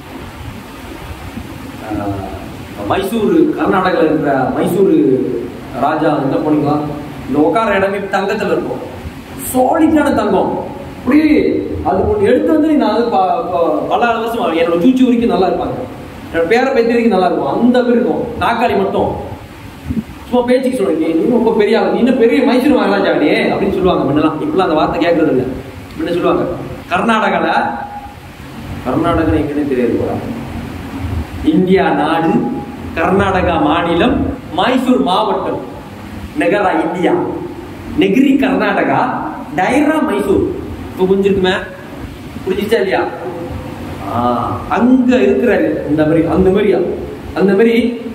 ஆஹ் மைசூர் கர்நாடகாவில் இருக்கிற மைசூர் ராஜா எங்க போனீங்களா இந்த உட்கார இடமே தங்கத்துல இருக்கும் சாலிட்டான தங்கம் அப்படி அது ஒன்று எடுத்து வந்து நான் வந்து ப- ப- பல வருஷம் ஆகும். என்னோட சூச்சி வரைக்கும் நல்லா இருப்பாங்க என்னோட பேர பேத்தி வரைக்கும் நல்லா இருக்கும் அந்த மாதிரி இருக்கும் நாக்காளி மட்டும் சும்மா பேச்சுக்கு சொல்லுங்க நீ ரொம்ப பெரிய ஆளு நீ இன்னும் பெரிய மைசூர் மகாராஜா நீ அப்படின்னு சொல்லுவாங்க முன்னெல்லாம் இப்பெல்லாம் அந்த வார்த்தை கேட்கறது இல்லை முன்ன சொல்லுவாங்க கர்நாடகால கர்நாடகா எங்கன்னு தெரியாது போல இந்தியா நாடு கர்நாடகா மாநிலம் மைசூர் மாவட்டம் நெகரா இந்தியா நெகிரி கர்நாடகா டைரா மைசூர் இப்போ புரிஞ்சிருக்குமே புரிஞ்சிச்சா இல்லையா ஆ, அங்க இருக்கிறாரு இந்த மாதிரி அந்த மாதிரியா அந்த மாதிரி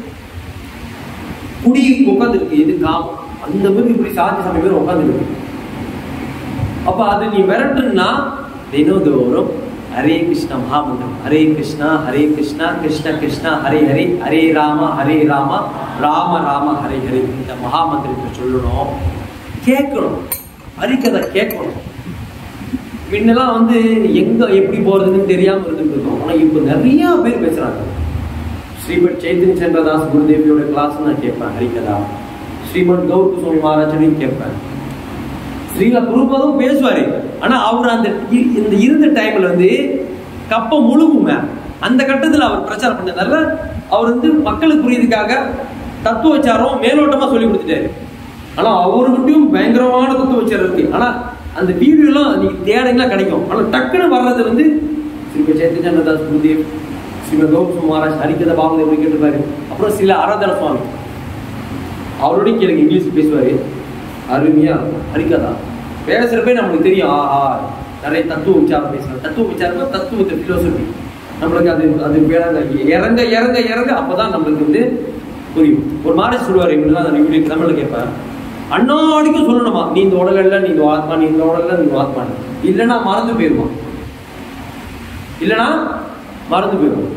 குடி உட்காந்துருக்கு எது காமம் அந்த மாதிரி இப்படி சாதி சமயம் பேர் உட்காந்துருக்கு அப்ப அது நீ விரட்டுன்னா தினந்தோறும் ஹரே கிருஷ்ண மகாமந்திரம் ஹரே கிருஷ்ணா ஹரே கிருஷ்ணா கிருஷ்ண கிருஷ்ணா ஹரே ஹரே ஹரே ராம ஹரே ராம ராம ராம ஹரே ஹரே இந்த மகாமந்திரத்தை சொல்லணும் கேட்கணும் ஹரிக்கதை கேட்கணும் முன்னெல்லாம் வந்து எங்க எப்படி போறதுன்னு தெரியாம இருந்துட்டு இருக்கோம் ஆனா இப்ப நிறைய பேர் பேசுறாங்க ஸ்ரீமத் சைத்தன்ய சந்திரதாஸ் குருதேவியோட கிளாஸ் நான் கேட்பேன் ஹரிகதா ஸ்ரீமத் கௌரி சுவாமி மகாராஜனையும் கேட்பேன் ஸ்ரீல குருபதும் பேசுவாரு ஆனா அவர் அந்த இ- இந்த இருந்த டைம்ல வந்து கப்பம் முழுகுங்க அந்த கட்டத்துல அவர் பிரச்சாரம் பண்ணதால அவர் வந்து மக்களுக்கு புரியுதுக்காக தத்துவச்சாரம் மேலோட்டமா சொல்லி கொடுத்துட்டாரு ஆனா அவர்கிட்டயும் பயங்கரமான தத்துவச்சாரம் இருக்கு ஆனா அந்த வீடியோ எல்லாம் நீங்க தேடிங்களா கிடைக்கும் ஆனா டக்குன்னு வர்றது வந்து ஸ்ரீ சைத்தன்ய தாஸ் குருதேவ் ஸ்ரீமத் கௌதம் மகாராஜ் ஹரிகத பாபுதேவ் கேட்டிருப்பாரு அப்புறம் சில ஆராதன சுவாமி அவரோடய கேளுங்க இங்கிலீஷ் பேசுவாரு அருமையா இருக்கும் ஹரிகதா பேசுறப்பே நம்மளுக்கு தெரியும் ஆஹா நிறைய தத்துவ விசாரம் பேசுறாங்க தத்துவ விசாரம் தத்துவத்தை பிலோசபி நம்மளுக்கு அது அது வேணாங்க இறங்க இறங்க இறங்க அப்பதான் நம்மளுக்கு வந்து புரியும் ஒரு மாதிரி சொல்லுவார் இப்படிலாம் நான் வீடியோ தமிழ்ல கேட்பேன் அண்ணாடிக்கும் சொல்லணுமா நீ இந்த உடல் இல்ல நீ இந்த ஆத்மா நீ இந்த உடல் இல்ல நீ இந்த ஆத்மா இல்லைன்னா மறந்து போயிருவான் இல்லைன்னா மறந்து போயிடும்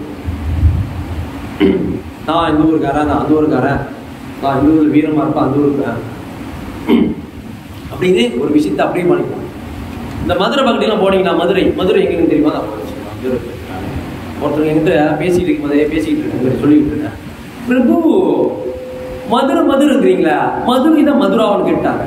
நான் இந்த ஊருக்காரன் நான் அந்த ஊருக்காரன் நான் இந்த ஊர்ல வீரமா இருப்பேன் அந்த ஊருக்காரன் அப்படின்னு ஒரு விஷயத்தை அப்படியே பண்ணிப்போம் இந்த மதுரை பகுதியெல்லாம் போனீங்கன்னா மதுரை மதுரை எங்கன்னு தெரியுமா நான் உங்களுக்கு சொல்றேன். மதுரை. ஒருத்தர் என்கிட்ட பேசிட்டு இருக்கும் போதே பேசிட்டு இருக்கேன் சொல்லிட்டு இருக்கேன் பிரபு மதுரை மதுரைங்கிறீங்களா மதுரை தான் மதுராவன்னு கேட்டாங்க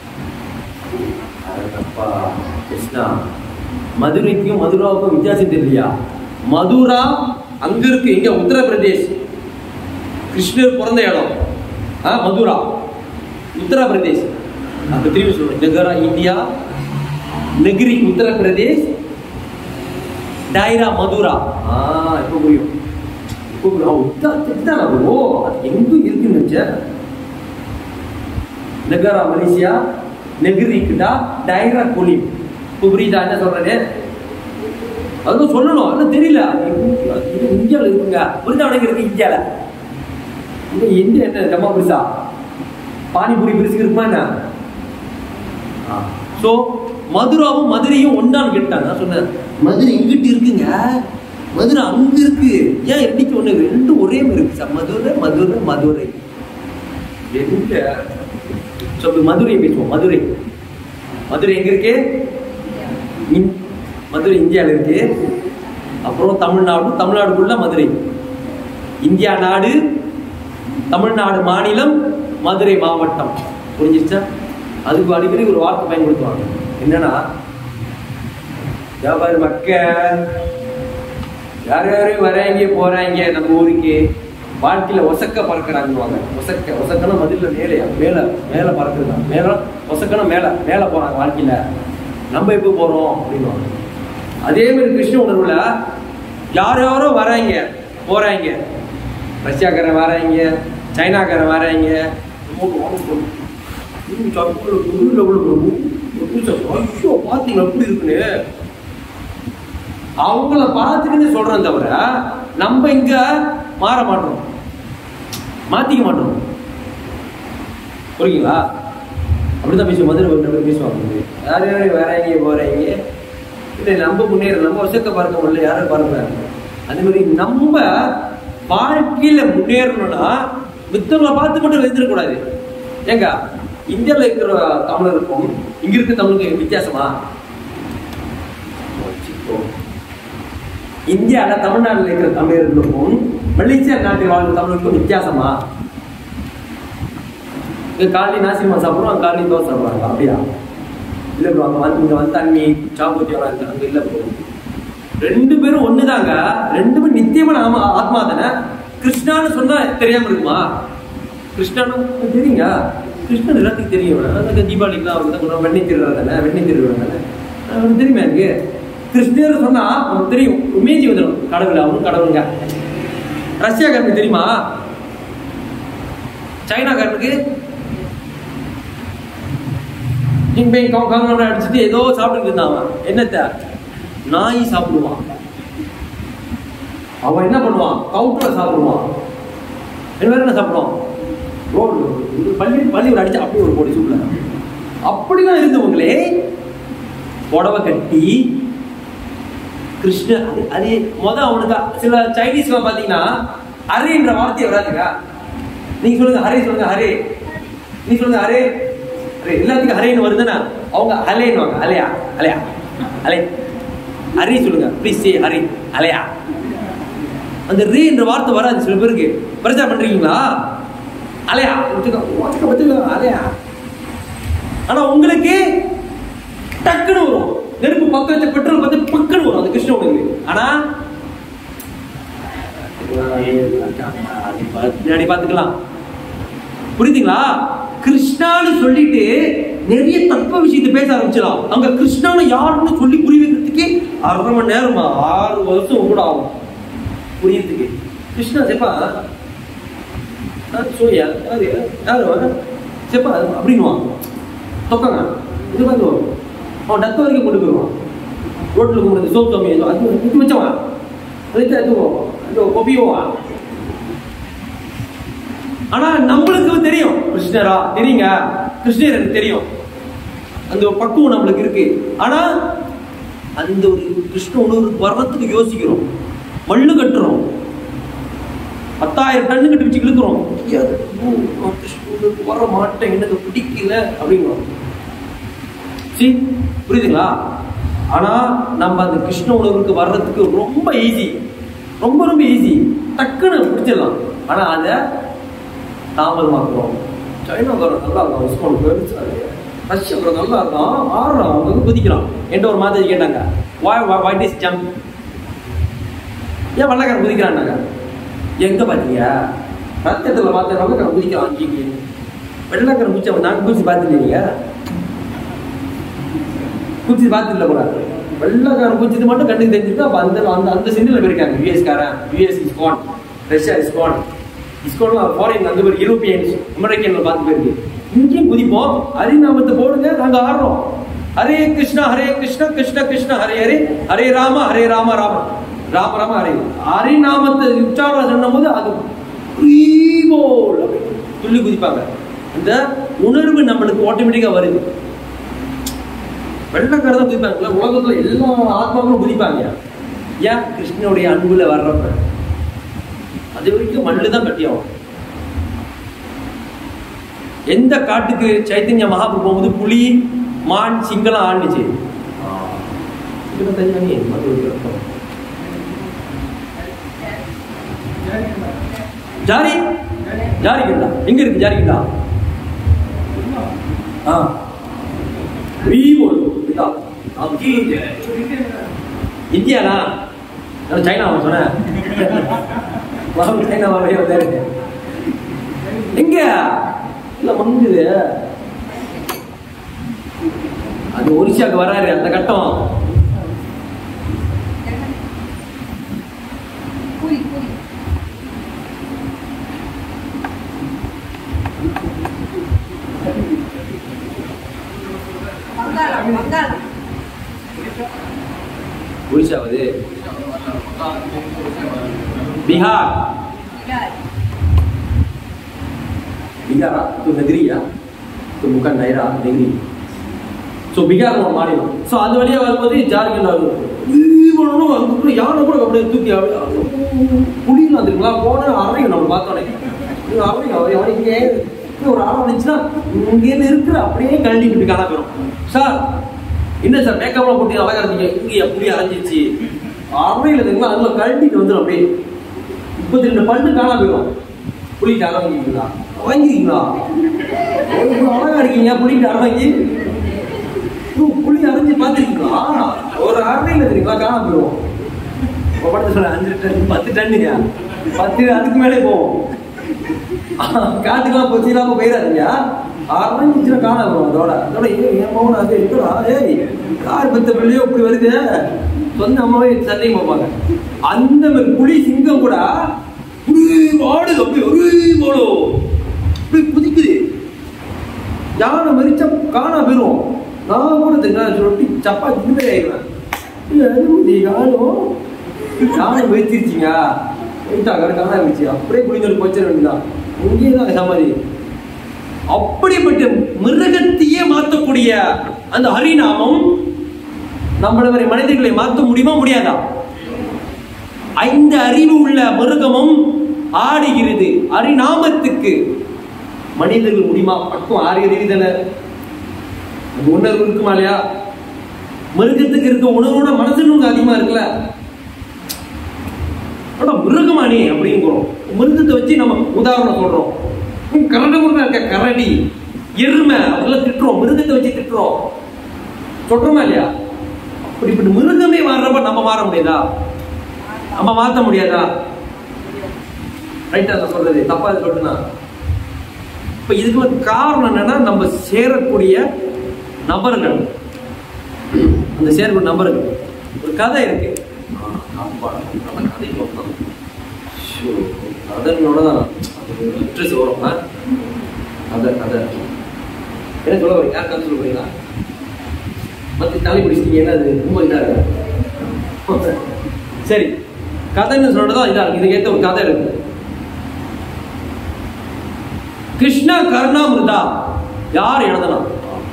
அடப்பா, கிருஷ்ணா மதுரைக்கும் மதுராவுக்கும் வித்தியாசம் தெரியலையா மதுரா அங்க இருக்கு எங்க உத்தரப்பிரதேஷ் கிருஷ்ணர் பிறந்த இடம் ஆ, மதுரா உத்தரப்பிரதேஷ் அப்ப திரும்பி சொல்றேன் நகரா இந்தியா நெகிரி உத்தரப்பிரதேஷ் டைரா மதுரா ஆ இப்போ புரியும் இப்போ புரியும். ஆ, உத்தா இதுதானா ஓ அது எங்க இருக்குன்னு நினைச்சேன் நகரா மலேசியா நெகிரிக்குடா டைரா கொலி இப்போ புரியுதா என்ன சொல்றேன்னு அதுவும் சொல்லணும் இன்னும் தெரியல இது இந்தியாவில் இருக்குங்க புரிதா இருக்கு இந்தியால இது இந்தியா என்ன ஜம்மா பெருசா பானிபூரி பெருசு இருக்குமா என்ன ஸோ மதுராவும் மதுரையும் ஒன்னான்னு கேட்டாங்க நான் சொன்னேன் மதுரை எங்கிட்டு இருக்குங்க மதுரை அங்க இருக்கு ஏன் என்னைக்கு ஒண்ணு ரெண்டும் ஒரே மாதிரி இருக்கு சார் மதுரை மதுரை மதுரை எங்க ஸோ இப்போ மதுரை பேசுவோம் மதுரை மதுரை எங்க இருக்கு இந்- மதுரை இந்தியாவில் இருக்கு அப்புறம் தமிழ்நாடு தமிழ்நாடுக்குள்ள மதுரை இந்தியா நாடு தமிழ்நாடு மாநிலம் மதுரை மாவட்டம் புரிஞ்சிருச்சா அதுக்கு அடிக்கடி ஒரு வார்த்தை பயன்படுத்துவாங்க என்னன்னா வியாபாரி மக்க யார் யாரும் வராங்க போறாங்க நம்ம ஊருக்கு வாழ்க்கையில ஒசக்க பறக்கிறாங்கவாங்க ஒசக்க ஒசக்கனா மதில மேலையா மேல மேல பறக்குறதா மேல ஒசக்கனா மேல மேல போறாங்க வாழ்க்கையில நம்ம எப்போ போறோம் அப்படின்வாங்க அதே மாதிரி கிருஷ்ண உணர்வுல யார் யாரோ வராங்க போறாங்க ரஷ்யாக்காரன் வராங்க சைனாக்காரன் வராங்க பாத்தீங்க எப்படி இருக்குன்னு அவங்கள பார்த்துட்டு சொல்றேன் தவிர நம்ம இங்க மாற மாட்டோம் மாத்திக்க மாட்டோம் புரியுங்களா அப்படிதான் பேசுவோம் மதுரை ஒரு நபர் பேசுவாங்க யார் யார் வராங்க போறாங்க இல்லை நம்ம முன்னேற நம்ம வருஷத்தை பார்க்க முடியல யாரும் பார்க்கறாங்க அதே மாதிரி நம்ம வாழ்க்கையில முன்னேறணும்னா மித்தவங்களை பார்த்து மட்டும் எழுந்திரக்கூடாது ஏங்க இந்தியாவில் இருக்கிற தமிழருக்கும் இங்க இருக்க தமிழுக்கும் வித்தியாசமா வச்சுக்கோ. இந்தியால தமிழ்நாட்டில் இருக்கிற தமிழர்களுக்கும் மலேசியா நாட்டில் வாழ்ந்த தமிழர்களுக்கும் வித்தியாசமா இங்க காலையில் நாசிமா சாப்பிடுறோம் அங்க காலையில் தோசை சாப்பிடுறாங்க அப்படியா இல்ல ப்ரோ அங்க வந்து இங்க வந்து தண்ணி சாப்பூத்தி எல்லாம் இருக்கு அங்க இல்ல ப்ரோ ரெண்டு பேரும் ஒண்ணுதாங்க ரெண்டு பேரும் நித்தியமான ஆமா ஆத்மா தானே கிருஷ்ணான்னு சொன்னா தெரியாம இருக்குமா கிருஷ்ணான்னு தெரியுங்க கிருஷ்ணன் எல்லாத்துக்கும் தெரியும் அதான் தீபாவளிக்குலாம் அவர் தான் சொல்லுவாங்க, வெண்ணெய் திருவிழா தானே வெண்ணெய் திருவிழா தானே அவனுக்கு தெரியுமா எனக்கு கிருஷ்ணர் சொன்னா அவனுக்கு தெரியும் உமேஜி வந்துடும் கடவுள் அவனும் கடவுளுங்க ரஷ்யாக்காரனுக்கு தெரியுமா சைனாக்காரனுக்கு ஜிங் பேங் கவுங் கவுங் அடிச்சுட்டு ஏதோ சாப்பிட்டுட்டு இருந்தான் அவன் என்னத்த நாய் சாப்பிடுவான் அவன் என்ன பண்ணுவான் கவுட்ல சாப்பிடுவான் என்ன வேற என்ன சாப்பிடுவான் ரோடு பள்ளி பள்ளி ஒரு அடிச்சு அப்படியே ஒரு போடி சூப்ல அப்படிதான் இருந்தவங்களே புடவை கட்டி கிருஷ்ண அது அது முத அவனுக்கு சில சைனீஸ்லாம் பாத்தீங்கன்னா ஹரின்ற வார்த்தையை வராதுங்க நீங்க சொல்லுங்க ஹரே சொல்லுங்க ஹரே நீ சொல்லுங்க ஹரே ஹரே எல்லாத்துக்கும் ஹரேன்னு வருதுன்னா அவங்க அலேன்னுவாங்க அலையா அலையா அலை ஹரி சொல்லுங்க ப்ளீஸ் சே ஹரி அலையா அந்த ரே என்ற வார்த்தை வராது சில பேருக்கு பிரச்சாரம் பண்றீங்களா அலையா வச்சுக்கோ, வச்சுக்கோ, வச்சுக்கோ, அலையா ஆனா உங்களுக்கு டக்குன்னு வரும் நெருப்பு பக்கம் வச்ச பெட்ரோல் பார்த்து பக்குன்னு வரும் அந்த கிருஷ்ண உணவு ஆனா பின்னாடி பாத்துக்கலாம் புரியுதுங்களா கிருஷ்ணான்னு சொல்லிட்டு நிறைய தத்துவ விஷயத்தை பேச ஆரம்பிச்சிடலாம் அங்க கிருஷ்ணான்னு யாருன்னு சொல்லி புரிய வைக்கிறதுக்கு அரை மணி நேரமா ஆறு வருஷம் கூட ஆகும் புரியறதுக்கு கிருஷ்ணா செப்பா சோயா யாரு யாரு செப்பா அப்படின்னுவான் தொக்கங்க இது வந்து அவன் டத்து வரைக்கும் கொண்டு போயிடுவான் ரோட்டில் கொண்டு சோப் சாமி அது இது வச்சவன் அதுக்கு அதுவும் அது கொப்பியுவான் ஆனா நம்மளுக்கு தெரியும் கிருஷ்ணரா தெரியுங்க கிருஷ்ணர் எனக்கு தெரியும் அந்த ஒரு பக்குவம் நம்மளுக்கு இருக்கு ஆனா அந்த ஒரு கிருஷ்ண உணர்வுக்கு வர்றதுக்கு யோசிக்கிறோம் மண்ணு கட்டுறோம் பத்தாயிரம் டன்னு கட்டி வச்சு இழுக்கிறோம் முடியாது. ஓ, நான் கிருஷ்ண உணர்வுக்கு வர மாட்டேன் எனக்கு பிடிக்கல அப்படிங்கிறோம் சரி புரியுதுங்களா ஆனா நம்ம அந்த கிருஷ்ண உணர்வுக்கு வர்றதுக்கு ரொம்ப ஈஸி ரொம்ப ரொம்ப ஈஸி டக்குன்னு பிடிச்சிடலாம் ஆனா அதை தாமதமாக்குறோம் சைனாக்காரன் நல்லா இருக்கும் உஸ்மான் பெருசாரு ரஷ்யாக்காரன் நல்லா இருக்கான் ஆடுறான் அவங்க வந்து குதிக்கிறான் என்கிட்ட ஒரு மாதிரி கேட்டாங்க வாய் வாட் இஸ் ஜம்ப் ஏன் வெள்ளக்காரன் குதிக்கிறான்னாங்க எங்க பாத்தீங்க ரத்தத்துல பார்த்த வெள்ளக்காரன் குதிக்கிறான் அங்கேயே வெள்ளக்காரன் குதிச்சவன் நாங்க குதிச்சு பார்த்துட்டீங்க குதிச்சு பார்த்துல கூட வெள்ளக்காரன் குதிச்சது மட்டும் கண்ணுக்கு தெரிஞ்சுட்டு அப்ப அந்த அந்த அந்த சிண்டில் போயிருக்காங்க யூஎஸ் காரன் யூஎஸ் இஸ்கான் ரஷ்யா இஸ்கான் இஸ்கான்லாம் ஃபாரின் அந்த மாதிரி யூரோப்பியன்ஸ் அமெரிக்கன்ல பார்த்து போயிருக்கு இங்கேயும் குதிப்போம் ஹரிநாமத்தை போடுங்க நாங்க ஆடுறோம் ஹரே கிருஷ்ணா ஹரே கிருஷ்ணா கிருஷ்ண கிருஷ்ண ஹரே ஹரே ஹரே ராம ஹரே ராம ராம ராம ராம ஹரே ஹரிநாமத்தை உச்சாரணம் சொன்னும் போது அது போல் அப்படின்னு துள்ளி குதிப்பாங்க இந்த உணர்வு நம்மளுக்கு ஆட்டோமேட்டிக்கா வருது வெள்ளக்காரர் தான் குதிப்பாங்கல்ல உலகத்துல எல்லா ஆத்மாக்களும் குதிப்பாங்க ஏன் கிருஷ்ணனுடைய அன்புல வர்றப்ப அது வரைக்கும் மண்ணு தான் கட்டியாகும் எந்த காட்டுக்கு சைத்தன்ய மகாபு போகும்போது புலி மான் சிங்கலாம் ஆண்டுச்சு இதுல தனியானே மது ஒரு அர்த்தம். ஜாரி ஜாரி கிண்டா எங்க இருக்கு ஜாரி கிண்டா ஆ வீவோ இதா அங்கி இந்தியானா நான் சைனா அவன் சொன்னேன் வாங்க சைனா வாங்க வந்தாரு எங்க இல்ல மங்குது அது ஒரிசாக்கு வராரு அந்த கட்டம் கூலி கூலி வங்காளம் வங்காளம் ஒரிசா அது பீகார் பிகார் பீகாரா இது நகரியா இது முக்கா நைரா நெகிரி ஸோ பீகார் ஒரு மாநிலம் ஸோ அந்த வழியா வரும்போது ஜார்க்கண்ட் வரும் ஈவனும் அதுக்குள்ள யானை கூட அப்படியே தூக்கி அப்படியே புலின்னு வந்துருங்களா போன அறையும் நம்ம பார்த்தோன்னே இது அறையும் அவன் அவன் இங்கே இங்கே ஒரு ஆள் வந்துச்சுன்னா இங்கேருந்து இருக்கிற அப்படியே கழட்டி இப்படி காண போயிடும் சார் என்ன சார் மேக்கப்லாம் போட்டு அழகா இருந்தீங்க இங்கே புளி அரைஞ்சிச்சு அறையில் இருக்குங்களா அதில் கழட்டிட்டு வந்துடும் அப்படியே முப்பத்தி ரெண்டு பல்லு காணா போயிடும் புளிட்டு அரை வாங்கிக்கிறீங்களா வாங்கிக்கிறீங்களா இவ்வளவு அழகா இருக்கீங்க புளிட்டு அரை வாங்கி ஓ, புளி அரைஞ்சு பார்த்துருக்கீங்களா ஒரு அரையில் தெரியுங்களா காணாம போயிடும் உங்க படத்தை சொல்ல அஞ்சு டன் பத்து டன்னுங்க பத்து அதுக்கு மேலே போவோம் காட்டுக்கெல்லாம் போச்சு இல்லாம போயிடாதீங்க அரைஞ்சிச்சுன்னா காண வரும் அதோட அதோட ஏன் என் மகன் அது இருக்கா ஏய் கார் பத்த பிள்ளையோ இப்படி வருது சொந்த அம்மாவே சந்தேகம் பார்ப்பாங்க அந்த மாதிரி புலி சிங்கம் கூட புலி ஆடுது அப்படி ஒரு போலோ இப்படி குதிக்குது யானை மறிச்சா காணா போயிரும் நான் கூட தெரியும் சொல்லி சப்பாத்தி இந்த மாதிரி ஆயிடுவேன் இல்ல அனுமதி காணும் யானை மறிச்சிருச்சிங்க போயிட்டா கடை காணா இருந்துச்சு அப்படியே குடிநீர் போச்சு வேண்டியதான் இங்கேயே தான் சமாதி அப்படிப்பட்ட மிருகத்தையே மாற்றக்கூடிய அந்த ஹரிநாமம் நம்மள மாதிரி மனிதர்களை மாற்ற முடியுமா முடியாதா ஐந்து அறிவு உள்ள மிருகமும் ஆடுகிறது ஹரிநாமத்துக்கு மனிதர்கள் முடியுமா பக்கம் ஆறு அறிவு தானே அந்த உணர்வு இருக்குமா இல்லையா மிருகத்துக்கு இருக்க உணர்வோட மனசுன்னு அதிகமா இருக்குல்ல ஆனா மிருகமா நீ அப்படிங்கிறோம் மிருகத்தை வச்சு நம்ம உதாரணம் சொல்றோம் ஹம், கரடி முருகா இருக்க கரடி எருமை அதெல்லாம் திட்டுறோம் மிருகத்தை வச்சு திட்டுறோம் சொல்றோமா இல்லையா அப்படிப்பட்ட மிருகமே மாறுறப்ப நம்ம மாற முடியாதா நம்ம மாத்த முடியாதா ரைட்டா நான் சொல்றது தப்பா இது சொல்றேன்னா இப்ப இதுக்கு ஒரு காரணம் என்னன்னா நம்ம சேரக்கூடிய நபர்கள் அந்த சேரக்கூடிய நபர்கள் ஒரு கதை இருக்கு அப்பா, அந்த கதை நோக்கம். ஷோ, கதையோட தான் இன்ட்ரெஸ்ட் வரும் ஆ? கதை கதை என்ன சொல்ல வரீங்க யார் கதை சொல்ல போறீங்களா மத்த தலை பிடிச்சிட்டீங்க என்ன அது ரொம்ப இதா இருக்கு சரி கதைன்னு சொல்றதா இதா இருக்கு இதுக்கு ஏத்த ஒரு கதை இருக்கு கிருஷ்ண கருணாமிருதா யார் எழுதலாம்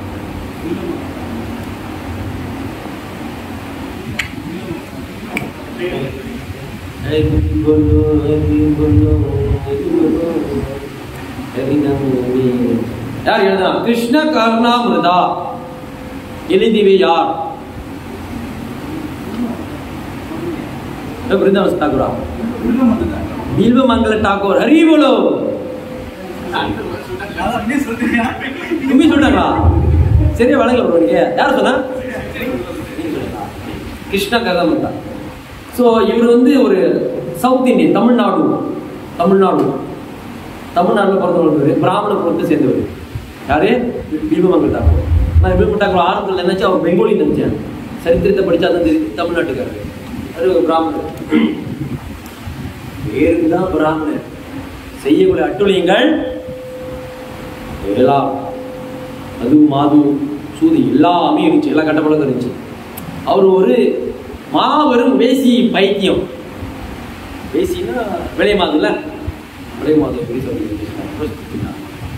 யார் எழுதலாம் கிருஷ்ண கருணாமிருதா எழுதிவே யார் பிருந்தாவன் தாக்கூரா நீல்வமங்கல டாகூர் ஹரி போலோ தும்பி சொல்றாங்களா சரியா வழங்கல bro நீங்க யார் சொன்னா நீங்க சொன்னீங்களா? கிருஷ்ண கதாமந்தா ஸோ இவர் வந்து ஒரு சவுத் இந்தியன் தமிழ்நாடு தமிழ்நாடு தமிழ்நாட்டில் பிறந்தவர் பிராமண குலத்தை சேர்ந்தவர் யாரு தீபமங்கல் டாக்கூர் நான் தீபமங்கல் டாக்கூர் ஆரம்பத்தில் நினைச்சு அவர் பெங்கோலி நினைச்சேன் சரித்திரத்தை படிச்சா தான் தெரியுது தமிழ்நாட்டுக்காரர் அது ஒரு பிராமணர் பேருக்கு தான் பிராமணர் செய்யக்கூடிய அட்டுழியங்கள் எல்லாம் அது மாது சூதி எல்லாமே இருந்துச்சு எல்லாம் கட்டப்பழக்கம் இருந்துச்சு அவர் ஒரு மாபெரும் வேசி பைத்தியம் வேசின்னா விலை மாதுல விலை மாது எப்படி சொல்றீங்க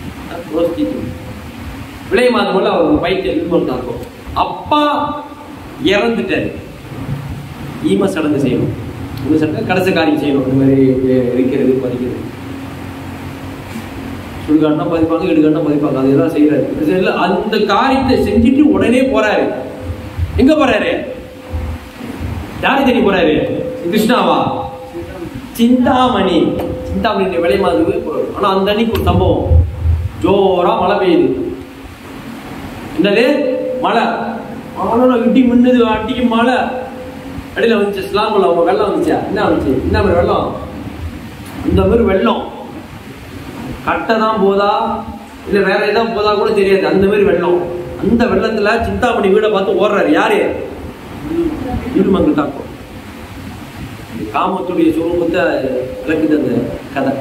விலை மாதம் போல அவர் ஒரு பைத்தியம் இது பண்ணாங்க அப்பா இறந்துட்டாரு ஈம சடங்கு செய்யணும் ஈம சடங்கு கடைசி காரியம் செய்யணும் இந்த மாதிரி இருக்கிறது பதிக்கிறது ஸோ சுடுகாட்டினா பதிப்பாங்க இடுகாட்டினா பதிப்பாங்க அதெல்லாம் செய்யறாரு இது எல்லாம் அந்த காரியத்தை செஞ்சுட்டு உடனே போறாரு எங்க போறாரு யாரை தேடி போறாரு கிருஷ்ணாவா சிந்தாமணி சிந்தாமணி விலை மாதிரி போறாரு ஆனா அந்த அன்னைக்கு ஒரு சம்பவம் ஜோரா மழை பெய்யுது என்னது மழை மழை இடி மின்னுது அடிக்கு மழை அடியில் வந்துச்சு ஸ்லாங்குள்ள அவங்க வெள்ளம் வந்துச்சா என்ன வந்துச்சு என்ன மாதிரி வெள்ளம் இந்த மாதிரி வெள்ளம் கட்டை தான் போதா இல்ல வேற ஏதாவது போதா கூட தெரியாது அந்த மாதிரி வெள்ளம் அந்த வெள்ளத்துல சிந்தாமணி வீடை பார்த்து ஓடுறாரு யாரு இருமங்கல் தாக்கம் காமத்துடைய சுரூபத்தை விளக்குது அந்த கதை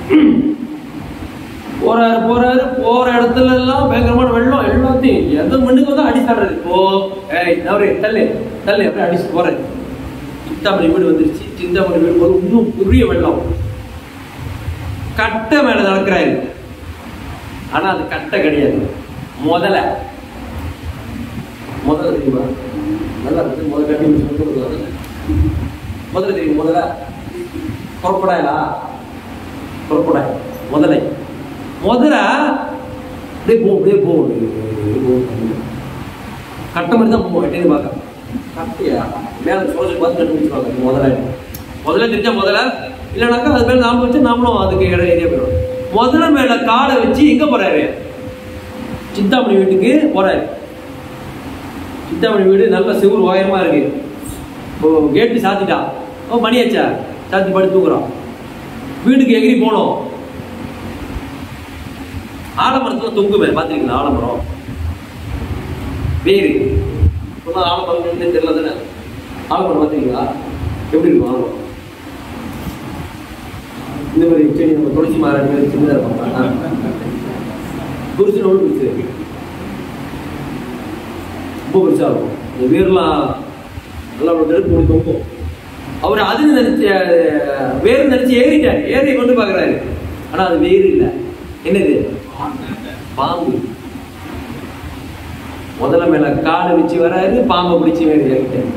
போறாரு போறாரு போற இடத்துல எல்லாம் பயங்கரமான வெள்ளம் எல்லாத்தையும் எந்த மண்ணுக்கு வந்து அடி தர்றது ஓ ஏய் அவரு தள்ளு தள்ளு அப்படியே அடிச்சு போறாரு சிந்தாமணி வீடு வந்துருச்சு சிந்தாமணி வீடு போது இன்னும் பெரிய வெள்ளம் கட்டை மேல நடக்கிறாரு ஆனா அது கட்டை கிடையாது முதல்ல முதல்ல தெரியுமா நல்லா இருக்கு முதல்ல கட்டி வச்சு மட்டும் கொடுக்குறாங்க. முதல்ல தெரியும் முதல்ல புறப்படாயலா புறப்படாய் முதலை முதல்ல அப்படியே போ அப்படியே போ அப்படியே போ. கட்டை மாதிரி தான் போவோம் எட்டே பார்க்க கட்டையா மேல சோழச்சு பார்த்து கண்டுபிடிச்சுவாங்க முதல்ல முதல்ல தெரிஞ்சா முதல்ல இல்லைனாக்கா அது மேல நாம வச்சு நாமளும் அதுக்கு இடம் ஏரியா போயிடும் முதல்ல மேல காலை வச்சு எங்க போறாரு சிந்தாமணி வீட்டுக்கு போறாரு சிந்தாமணி வீடு நல்ல சிவர் உயரமா இருக்கு இப்போ கேட்டு சாத்திட்டா ஓ மணியாச்சா சாத்தி படுத்து தூக்குறோம் வீட்டுக்கு எகிரி போனோம் ஆலமரத்துல தொங்குமே பாத்திருக்கீங்களா ஆலமரம் வேறு இப்பதான் ஆலமரம் என்னன்னு தெரியல தானே ஆலமரம் பாத்திருக்கீங்களா எப்படி இருக்கும் ஆலமரம் இந்த மாதிரி செடி நம்ம துளசி மாறாடி மாதிரி சின்னதாக இருக்கும் குறிச்சு நோடு பிடிச்சி ரொம்ப பெருசா இருக்கும் இந்த வேர்லாம் நல்லா ஒரு நெருப்பு போட்டு தொங்கும் அவர் அது நினைச்ச வேறு நினைச்சு ஏறிட்டாரு ஏறி கொண்டு பாக்குறாரு ஆனா அது வேறு இல்ல என்னது பாம்பு முதல்ல மேல காலை வச்சு வராரு பாம்பை பிடிச்சி வேறு ஏறிட்டாரு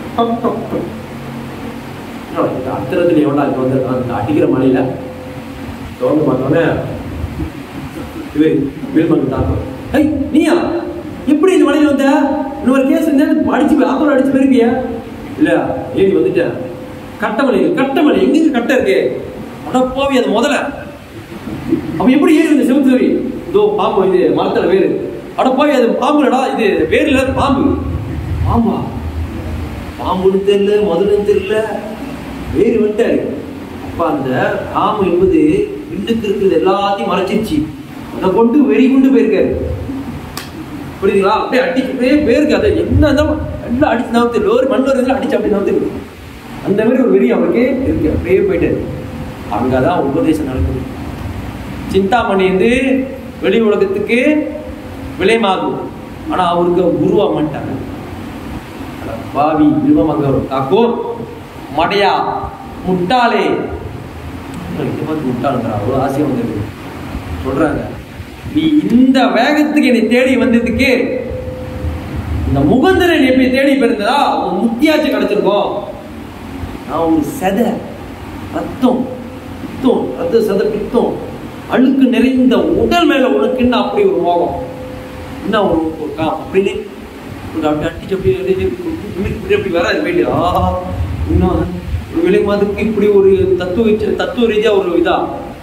அத்திரத்துல எவ்வளோ அங்க வந்து அந்த அடிக்கிற மலையில திறந்து பார்த்தோன்னே இது வீழ்மன் தாக்கம் ஐய் நீயா எப்படி இந்த மலையில வந்த இன்னொரு கேஸ் இருந்தா அடிச்சு அப்புறம் அடிச்சு போயிருப்பியா இல்ல ஏறி வந்துட்டேன் கட்டமலை கட்டமலை எங்க கட்டை இருக்கு அட போவி அது முதல்ல அப்ப எப்படி ஏறி வந்த செவத்து வரி இதோ பாம்பு இது மரத்துல வேறு அட போய் அது பாம்புலடா இது வேறுல பாம்பு பாம்பா பாம்புன்னு தெரியல முதல்னு தெரியல வேறு வந்துட்டாரு அப்ப அந்த காமம் என்பது விண்ணுக்கு இருக்கிறது எல்லாத்தையும் மறைச்சிருச்சு அதை கொண்டு வெறி கொண்டு போயிருக்காரு புரியுதுங்களா அப்படியே அடிச்சுட்டே போயிருக்கு அதை என்ன இருந்தாலும் எல்லாம் அடிச்சு நவுத்து லோரி மண் வருதுல அடிச்சு அப்படி நவுத்து அந்த மாதிரி ஒரு வெறி அவருக்கே இருக்கு அப்படியே போயிட்டாரு அங்கதான் உபதேசம் நடக்குது சிந்தாமணி வந்து வெளி உலகத்துக்கு விலைமாகும் ஆனா அவருக்கு குருவா மாட்டாங்க பாவி வில்வமங்கர் தாக்கூர் மடையா முட்டாளே இதை பார்த்து முட்டாளுங்கிறா அவ்வளோ ஆசையா வந்துருக்கு சொல்றாங்க நீ இந்த வேகத்துக்கு என்னை தேடி வந்ததுக்கு இந்த முகந்தரன் எப்படி தேடி பிறந்ததா உன் முத்தியாச்சு கிடைச்சிருக்கோம் நான் ஒரு செத ரத்தம் பித்தம் ரத்த சத பித்தம் அழுக்கு நிறைந்த உடல் மேல உனக்கு என்ன அப்படி ஒரு மோகம் என்ன ஒரு ஒரு கா அப்படின்னு ஒரு அப்படி அடிச்சு அப்படி அப்படியே இப்படி இப்படி அப்படி வராது போயிட்டு ஆஹா இன்னும் ஒரு விலை மாதத்துக்கு இப்படி ஒரு தத்துவ தத்துவ ரீதியா ஒரு இதா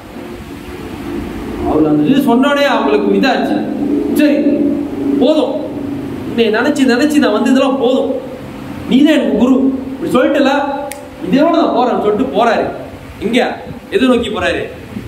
அவர் அந்த இது சொன்னோடனே அவங்களுக்கு இதாச்சு சரி போதும் நீ நினைச்சு நினைச்சு நான் வந்ததெல்லாம் போதும் நீ தான் எனக்கு குரு இப்படி சொல்லிட்டுல இதோட நான் போறேன் சொல்லிட்டு போறாரு இங்க எது நோக்கி போறாரு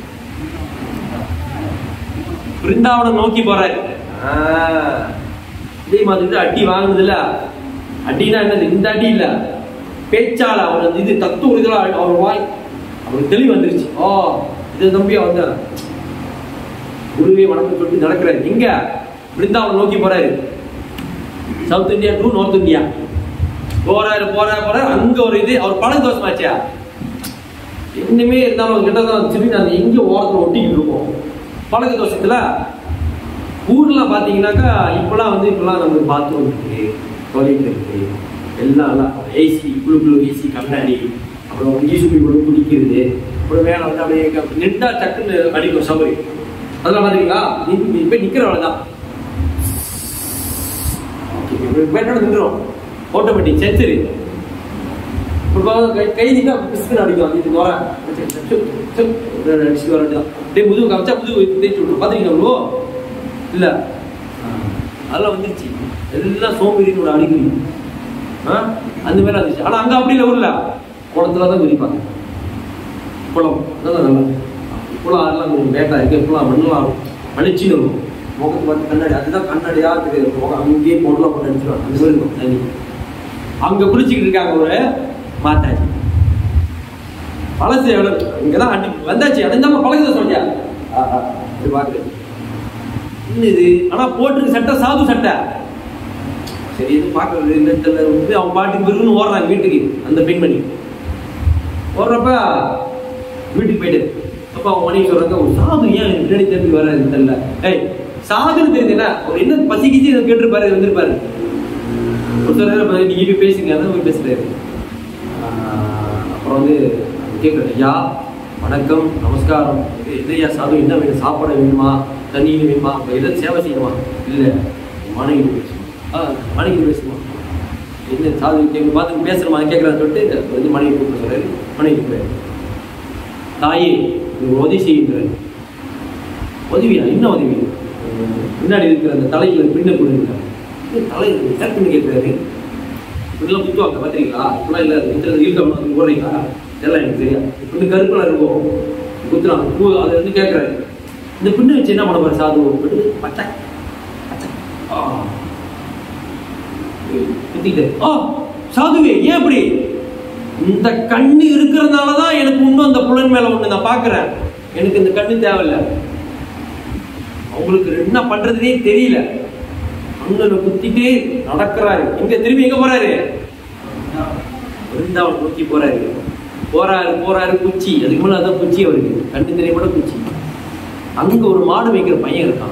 பிருந்தாவனம் நோக்கி போறாரு ஆஹ். இதே மாதிரி அடி வாங்குனதுல அடினா என்னது இந்த அடி இல்ல பேச்சால அவர் அந்த இது தத்துவ இதுல அவர் வாய் அவருக்கு தெளிவு வந்துருச்சு ஓ இதை நம்பியா வந்த குருவே வணக்கம் சொல்லிட்டு நடக்கிறாரு எங்க பிருந்தாவனம் நோக்கி போறாரு south India to north India போறாரு போறாரு போறாரு அங்க ஒரு இது அவர் பழக தோசமாச்சா இன்னுமே இருந்தாலும் கிட்ட தான் திரும்பி அந்த எங்க ஓரத்துல ஒட்டிக்கிட்டு இருக்கோம் பழக தோஷத்துல ஊர்ல பாத்தீங்கன்னாக்கா இப்பெல்லாம் வந்து இப்பெல்லாம் நமக்கு பாத்ரூம் இருக்கு டாய்லெட் இருக்கு எல்லாம் எல்லாம் ஏசி குழு குழு ஏசி கண்ணாடி அப்புறம் ஈசுமி குழு குடிக்கிறது அப்புறம் மேல வந்து அப்படியே க- நின்றா டக்குன்னு அடிக்கும் சௌகரியம் அதெல்லாம் பாத்தீங்களா நீ நீ போய் நிக்கிறவள தான் பேட்டோட நின்றோம் ஆட்டோமேட்டிக் சென்சரி இப்போ கை கை நீட்டா பிஸ்கட் அடிக்கும் இது வர அடிச்சு வர வேண்டியதான் டே முதுகு காமிச்சா முதுகு தேய்ச்சி விட்ரும் பாத்தீங்களா இல்ல அதெல்லாம் வந்துருச்சு எல்லாம் சோம்பேறினோட அடிக்கடி ஆ அந்த மாதிரி வந்துச்சு ஆனா அங்க அப்படி இல்லை ஊர்ல குளத்துல தான் குதிப்பாங்க குளம் அதான் நல்லா குளம் அதெல்லாம் கொஞ்சம் பேட்டா இருக்கு குளம் மண்ணெல்லாம் அழிச்சுன்னு இருக்கும் முகத்தை பார்த்து கண்ணாடி அதுதான் கண்ணாடியா தெரியாது முகம் அங்கேயே பொருளாக போட்டு அடிச்சிருவாங்க அந்த மாதிரி இருக்கும் தண்ணி அங்க குளிச்சுக்கிட்டு இருக்காங்க ஒரு மாத்தாஜி பழசு எவ்வளவு இங்கதான் அடி வந்தாச்சு அடைந்தாம பழகுத சொல்லியா இது பாக்குது இது ஆனா போட்டிருக்கு சட்டை சாது சட்டை சரி இது பார்க்கறது இல்லைன்னு தெரியல வந்து அவன் பாட்டுக்கு பிறகுன்னு ஓடுறாங்க வீட்டுக்கு அந்த பெண்மணி ஓடுறப்ப வீட்டுக்கு போயிட்டு அப்ப அவன் மனைவி சொல்றாங்க ஒரு சாது ஏன் எனக்கு பின்னாடி திரும்பி வராது தெரியல ஏய் சாதுன்னு தெரியுதுன்னா அவர் என்ன பசிக்கிச்சு இதை கேட்டிருப்பாரு வந்திருப்பாரு ஒருத்தர் நீங்க போய் பேசுங்க அதான் போய் பேசுறாரு ஆஹ் அப்புறம் வந்து கேட்குறேன் ஐயா வணக்கம் நமஸ்காரம் இது என்னய்யா சாது என்ன வேணும் சாப்பாடு வேணுமா தண்ணி வேணுமா அப்ப எதை சேவை செய்யணுமா இல்லை மனைவி பேசுமா ஆ மனைவி பேசுமா என்ன சாது கேட்க பார்த்து பேசுறமா கேட்குறான்னு சொல்லிட்டு வந்து மனைவி கூப்பிட்டு சொல்றாரு மனைவி கூப்பிடுறாரு தாயே இது உதவி செய்கின்றார் உதவியா என்ன உதவி பின்னாடி இருக்கிற அந்த தலையில பின்ன கொடுக்கிறார் தலை ஹேர் பண்ணி கேட்கிறாரு இப்படிலாம் குத்துவாங்க பார்த்துறீங்களா இப்படிலாம் இல்லை குத்துறது ஈர்க்க வந்து போடுறீங்களா இதெல்லாம் எனக்கு தெரியாது இப்படி கருப்பில் இருக்கும் குத்துறாங்க பூ அதை வந்து கேட்குறாரு இந்த பின்ன வச்சு என்ன பண்ண போற சாது அப்படின்னு பச்சை பச்சை ஆ குத்திட்டு ஆ சாதுவே ஏன் அப்படி இந்த கண்ணு இருக்கிறதுனால தான் எனக்கு இன்னும் அந்த புலன் மேல ஒண்ணு நான் பார்க்கிறேன் எனக்கு இந்த கண்ணு தேவையில்ல அவங்களுக்கு என்ன பண்றதுனே தெரியல கண்ணுல குத்திட்டு நடக்கிறாரு எங்க திரும்பி எங்க போறாரு பிருந்தாவன் நோக்கி போறாரு போறாரு போறாரு குச்சி அதுக்கு மேல அதான் குச்சி அவருக்கு கண்ணு தெரியப்பட குச்சி அங்க ஒரு மாடு வைக்கிற பையன் இருக்கான்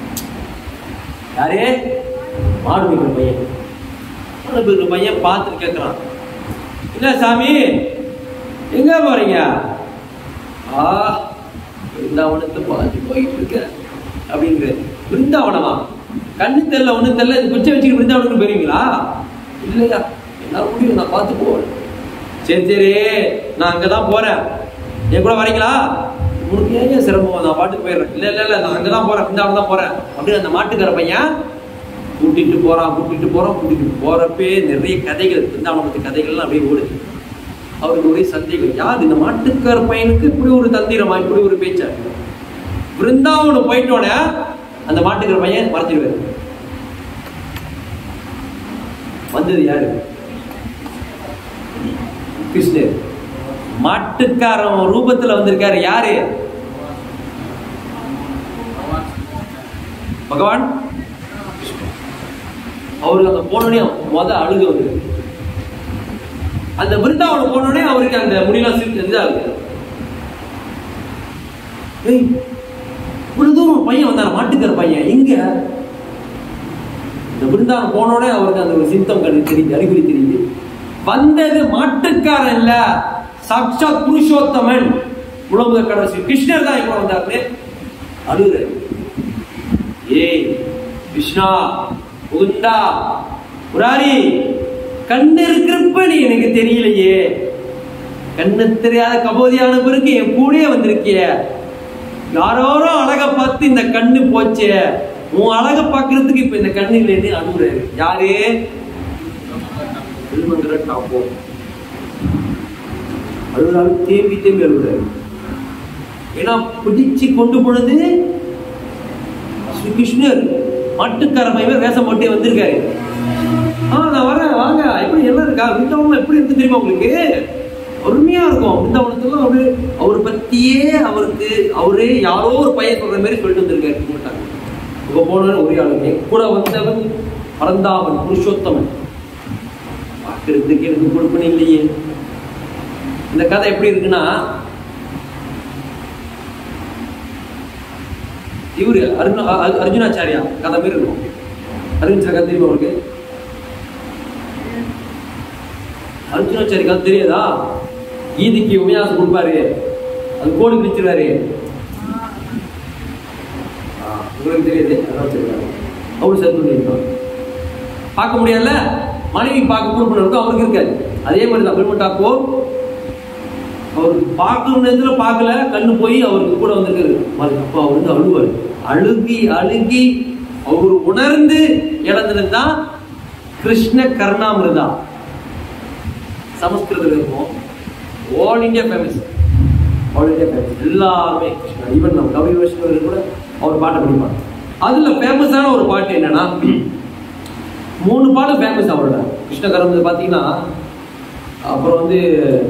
யாரே மாடு வைக்கிற பையன் மாடு வைக்கிற பையன் பார்த்துட்டு கேட்கறான் என்ன சாமி எங்க போறீங்க ஆ பிருந்தாவனத்தை பார்த்து போயிட்டு இருக்க அப்படிங்கிற பிருந்தாவனமா கண்ணு தெரியல ஒண்ணும் தெரியல இது குச்சை வச்சுக்கிட்டு பிருந்தாவனத்துக்கு போயிருவீங்களா இல்லையா என்ன முடியும் நான் பார்த்து போவேன் சரி சரி நான் அங்கதான் போறேன் என் கூட வரீங்களா உனக்கு ஏன் ஏன் சிரமம் நான் பாட்டுக்கு போயிடுறேன் இல்ல இல்ல இல்ல நான் அங்கதான் போறேன் பிருந்தாவனம் தான் போறேன் அப்படின்னு அந்த மாட்டுக்கார பையன் கூட்டிட்டு போறான் கூட்டிட்டு போறான் கூட்டிட்டு போறப்பே நிறைய கதைகள் பிருந்தாவனத்து கதைகள்லாம் அப்படியே ஓடுது அவருக்கு ஒரே சந்தேகம் யார் இந்த மாட்டுக்கார பையனுக்கு இப்படி ஒரு தந்திரமா இப்படி ஒரு பேச்சா பிருந்தாவனம் போயிட்டோன்னே அந்த மாட்டுக்கார பையன் மறைஞ்சிருவாரு வந்தது யாரு கிருஷ்ணர் மாட்டுக்காரன் ரூபத்துல வந்திருக்காரு யாரு பகவான் அவருக்கு அந்த போனோடனே முத அழுக வந்து அந்த பிருந்தாவனம் போனோடனே அவருக்கு அந்த முடியெல்லாம் சிரிச்சு இதாகுது ஏய் இவ்வளவு தூரம் ஒரு பையன் வந்தார் மாட்டுக்கார பையன் எங்க இந்த பிருந்தாவனம் போனோடனே அவருக்கு அந்த ஒரு சிந்தம் கண்டு தெரியுது அறிகுறி தெரியுது வந்தது மாட்டுக்காரன் இல்ல சாட்சாத் புருஷோத்தமன் உலக கடைசி கிருஷ்ணர் தான் இப்போ வந்தாரு அழுகுறாரு ஏய் கிருஷ்ணா முகுந்தா முராரி கண்ணு இருக்கிறப்ப நீ எனக்கு தெரியலையே கண்ணு தெரியாத கபோதியான பிறகு என் கூடயே வந்திருக்கிய யாரோரோ அழக பார்த்து இந்த கண்ணு போச்சே உன் அழக பாக்குறதுக்கு இப்ப இந்த கண்ணு இல்லைன்னு அழுகுறாரு யாரு திருமந்திர டாப்போ அழுகுறாரு தேம்பி தேம்பி அழுகுறாரு ஏன்னா பிடிச்சு கொண்டு போனது ஸ்ரீ கிருஷ்ணர் மாட்டுக்கார பையன் வேஷம் போட்டே வந்திருக்காரு ஆ நான் வரேன் வாங்க எப்படி எல்லாம் இருக்கா விருந்தாவனம் எப்படி இருக்கு தெரியுமா உங்களுக்கு அருமையா இருக்கும் விருந்தாவனத்துல அவரு அவர் பத்தியே அவருக்கு அவரே யாரோ ஒரு பையன் சொல்ற மாதிரி சொல்லிட்டு வந்திருக்காரு கூப்பிட்டாங்க இப்ப போன ஒரே ஆளுங்க கூட வந்தவன் பரந்தாவன் புருஷோத்தமன் பார்க்கறதுக்கு எனக்கு கொடுப்பன இல்லையே இந்த கதை எப்படி இருக்குன்னா இவரு அருணா அ- அர்ஜுனாச்சாரியா கதை மாதிரி இருக்கும் அர்ஜுன் கதை தெரியுமா உங்களுக்கு அர்ஜுனாச்சாரி கதை தெரியாதா கீதைக்கு உபன்யாசம் கொடுப்பாரு அது கோடு பிரிச்சிருவாரு உங்களுக்கு தெரியுது அதான் வச்சிருக்காரு அவரு சத்துணி இருக்கான் பார்க்க முடியாதுல்ல மனைவி பார்க்க பொறுப்பு இருக்கும் அவருக்கு இருக்காது அதே மாதிரி தான் பெருமன் டாக்கூர் அவருக்கு பார்க்கணும் நேரத்துல பார்க்கல கண்ணு போய் அவருக்கு கூட வந்திருக்காரு அப்போ அவர் வந்து அழுவார் அழுகி அழுகி அவர் உணர்ந்து இழந்தது தான் கிருஷ்ண கருணாமிருதா சமஸ்கிருதத்தில் இருக்கும் all India famous all India famous எல்லாருமே கிருஷ்ணா ஈவன் நம்ம கவி வைஷ்ணவர் கூட அவர் பாட்டை படிப்பாங்க அதுல ஃபேமஸான ஒரு பாட்டு என்னன்னா மூணு பாட்டு ஃபேமஸ் அவரோட கிருஷ்ண கரம் பார்த்தீங்கன்னா அப்புறம் வந்து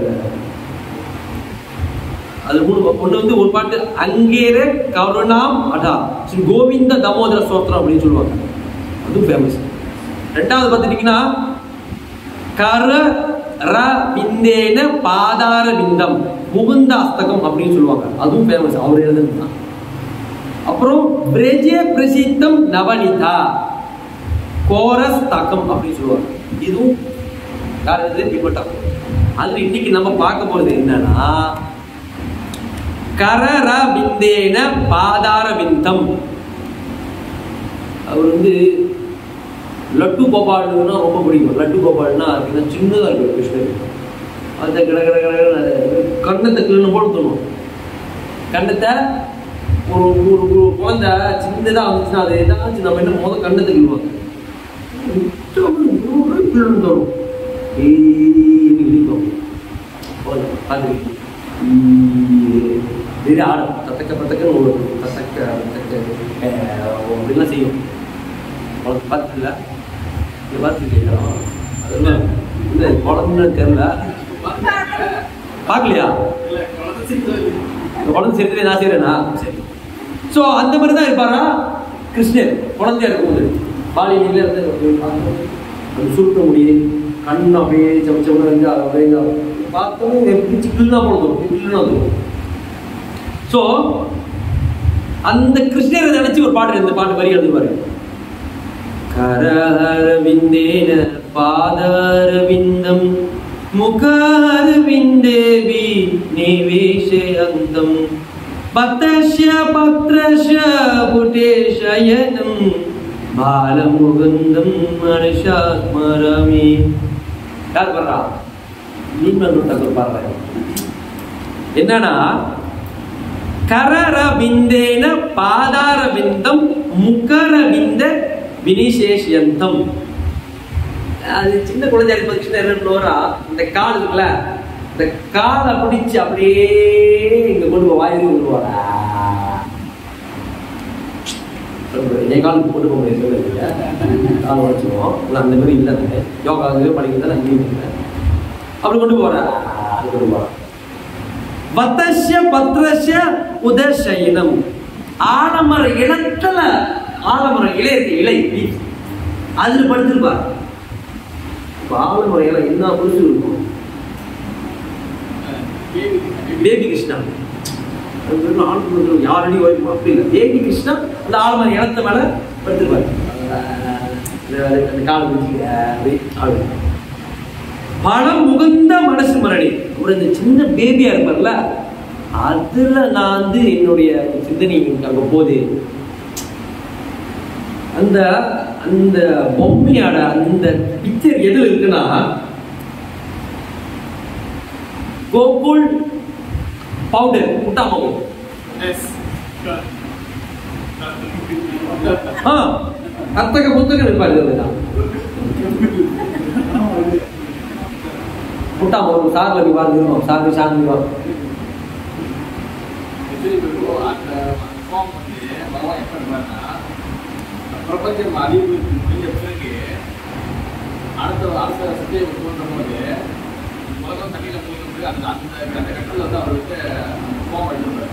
அது மூணு ஒன்று வந்து ஒரு பாட்டு அங்கேரே கருணாம் அடா ஸ்ரீ கோவிந்த தாமோதர ஸ்தோத்திரம் அப்படின்னு சொல்லுவாங்க அதுவும் ஃபேமஸ் ரெண்டாவது பார்த்துட்டீங்கன்னா கர ர விந்தேன பாதார விந்தம் முகுந்த அஸ்தகம் அப்படின்னு சொல்லுவாங்க அதுவும் ஃபேமஸ் அவர் எழுதுனது தான் அப்புறம் பிரஜே பிரசித்தம் நவனிதா கோரஸ் தகம் அப்படின்னு சொல்லுவாங்க இதுவும் யார் எழுது பின்பற்றம் அதுல இன்னைக்கு நம்ம பார்க்க போறது என்னன்னா கரர விந்தேன பாதார விந்தம் அவர் வந்து லட்டு கோபால்னா ரொம்ப பிடிக்கும் லட்டு கோபால்னா அப்படின்னா சின்னதாக இருக்கும் கிருஷ்ணர் அந்த கட கட கட கட கண்ணத்தை கிளன்னு போட்டு தோணும் கண்ணத்தை ஒரு ஒரு ஒரு குழந்தை சின்னதாக வந்துச்சுன்னா அது ஏதாச்சும் நம்ம என்ன முதல் கண்ணத்தை கிள்ளுவாங்க கிளன்னு தோணும் ஏன்னு இடிக்கும் பார்த்துருக்கீங்க பெரிய ஆடும் தத்தக்க பத்தக்க ஒரு தத்தக்க தத்தக்க அப்படிலாம் செய்யும் உனக்கு பார்த்துல இது பார்த்துருக்கீங்களா அதெல்லாம் இல்லை குழந்தை தெரியல பார்க்கலையா இந்த குழந்தை சரித்திரம் நான் செய்கிறேனா சரி ஸோ அந்த மாதிரி தான் இருப்பாரா கிருஷ்ணர் குழந்தையா இருக்கும்போது பாலியில இருந்து அது சுருட்ட முடியும் கண் அப்படியே சமைச்சவங்க வந்து அப்படியே பார்த்தோம் பிடிச்சி கிள்னா போடுவோம் கிள்னா வந்துடும் ஸோ அந்த கிருஷ்ணரை நினைச்சு ஒரு பாட்டு இந்த பாட்டு வரி எழுதுவாரு கரஹரவிந்தேன பாதரவிந்தம் முகாரவிந்தேவி நிவேஷயந்தம் பத்தஸ்ய பத்ரஸ்ய புட்டேஷயனம் பாலமுகுந்தம் மனுஷா ஸ்மராமி யார் பாடுறா நீமன் தகவல் பாடுறாங்க என்னன்னா கரரவிந்தேன பாதாரவிந்தம் முகரவிந்த வினிசேஷியந்தம் அது சின்ன குழந்தையா இருக்கும் கிருஷ்ணர் என்ன பண்ணுவாரா இந்த கால் இருக்குல்ல இந்த காலை பிடிச்சு அப்படியே இங்க கொண்டு போய் வாயிலுக்கு கொண்டு போவாரா என் காலுக்கு கொண்டு போக முடியாது கால் உடச்சிருவோம் இல்லை அந்த மாதிரி இல்லை அது யோகா இது படிக்கிறது அங்கேயும் இல்லை அப்படி கொண்டு போறா அது கொண்டு போறா வத்தஸ்ய பத்ரஸ்ய உதசயினம் ஆலமர இலத்துல ஆலமர இலை இருக்கு இலை அதுல படுத்திருப்பார் இப்ப ஆலமர இலை என்ன புதுசு இருக்கும் பேபி கிருஷ்ணா அது வெறும் ஆண் குழந்தை யாரடி வரைக்கும் அப்படி இல்லை பேபி கிருஷ்ணா அந்த ஆலமர இலத்த மேல படுத்திருப்பார் அந்த காலை பிடிச்சிக்க அப்படி ஆளு பணம் முகுந்த மனசு மரணி ஒரு இந்த சின்ன பேபியா இருப்பார்ல அதுல நான் வந்து என்னுடைய சிந்தனை அங்க போகுது அந்த அந்த பொம்மையோட அந்த பிக்சர் எதுல இருக்குன்னா கோகுல் பவுடர் முட்டா மாவு ஆ கத்தக புத்தகம் இருப்பாரு இதுதான் முட்டா மாவு சார்ல போய் பாருங்க சார்ந்து சார்ந்து வா பிரபஞ்சம் அறிவு முடிஞ்ச பிறகு அடுத்த அடுத்த சத்தியை தோன்றும் போது உலகம் தண்ணியில மூழ்கும் போது அந்த அந்த அந்த கட்டத்தில் வந்து அவருக்கு கோபம் எடுத்துருப்பாரு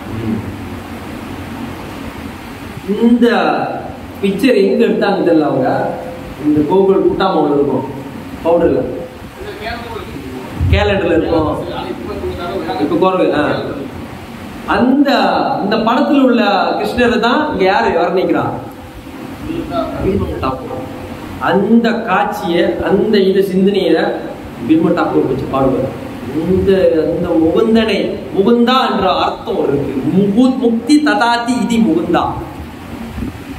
இந்த பிக்சர் எங்க எடுத்தாங்க தெரியல அவங்க இந்த கோகுல் முட்டா மாவு இருக்கும் பவுடர்ல இது கேரளத்தில் கேலண்டர்ல இருக்கும் இப்போ இப்ப குறவு, ஆ. அந்த இந்த படத்துல உள்ள கிருஷ்ணரை தான் இங்க யாரு வர்ணிக்கிறா பீமன் டாக்கூர் அந்த காட்சியை அந்த இந்த சிந்தனையை பீமன் டாக்கூர் வச்சு பாடுவார் இந்த அந்த முகுந்தனை முகுந்தா என்ற அர்த்தம் இருக்கு முகு முக்தி ததாதி இது முகுந்தா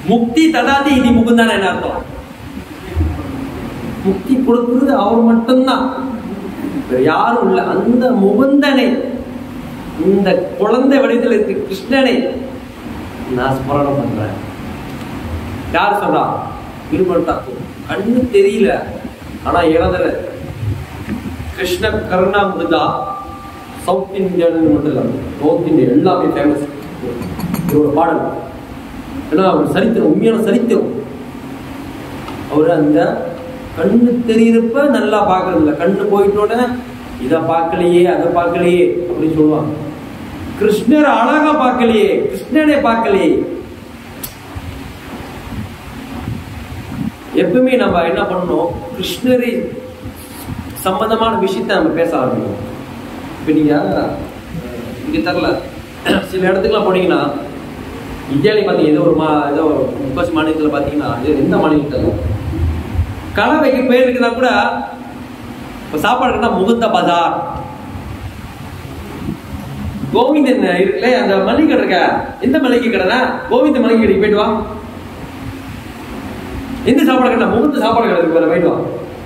முக்தி ததாதி இது முகுந்தான என்ன அர்த்தம் முக்தி கொடுக்கிறது அவர் மட்டும்தான் வேற யாரும் இல்லை அந்த முகுந்தனை இந்த குழந்தை வடிவத்தில் இருக்க கிருஷ்ணனை நான் ஸ்மரணம் பண்றேன் யார் சொல்றா இருமல் தாக்கும் கண்ணு தெரியல ஆனா இறந்துற Krishna Karunamrita south Indian மட்டும் இல்லை நார்த் இந்தியா எல்லாமே ஃபேமஸ் இவரோட பாடல் ஏன்னா அவர் சரித்திரம் உண்மையான சரித்திரம் அவர் அந்த கண்ணு தெரியறப்ப நல்லா பார்க்கறது இல்லை கண்ணு போயிட்டோட இதை பார்க்கலையே அதை பார்க்கலையே அப்படின்னு சொல்லுவாங்க கிருஷ்ணர் அழகா பார்க்கலையே கிருஷ்ணனை பார்க்கலையே எப்பவுமே நம்ம என்ன பண்ணணும் கிருஷ்ணரை சம்பந்தமான விஷயத்தை நம்ம பேச ஆரம்பிக்கணும் இப்போ நீங்க அஹ், இங்க தரல சில இடத்துக்குலாம் போனீங்கன்னா இந்தியாவிலே பார்த்தீங்க ஏதோ ஒரு மா ஏதோ ஒரு முக்காசி மாநிலத்தில் பார்த்தீங்கன்னா இது எந்த மாநிலத்தில் கடை வைக்க பேர் இருக்குன்னா கூட இப்போ சாப்பாடு இருக்குன்னா முகுந்த பஜார் கோவிந்தன் இருக்குல்ல அந்த மளிகை கடை இருக்க எந்த மளிகை கடைனா கோவிந்த மளிகை கடைக்கு போயிட்டு வா எந்த சாப்பாடு கடை முகுந்த சாப்பாடு கடை இருக்கு பாரு, போயிட்டு வா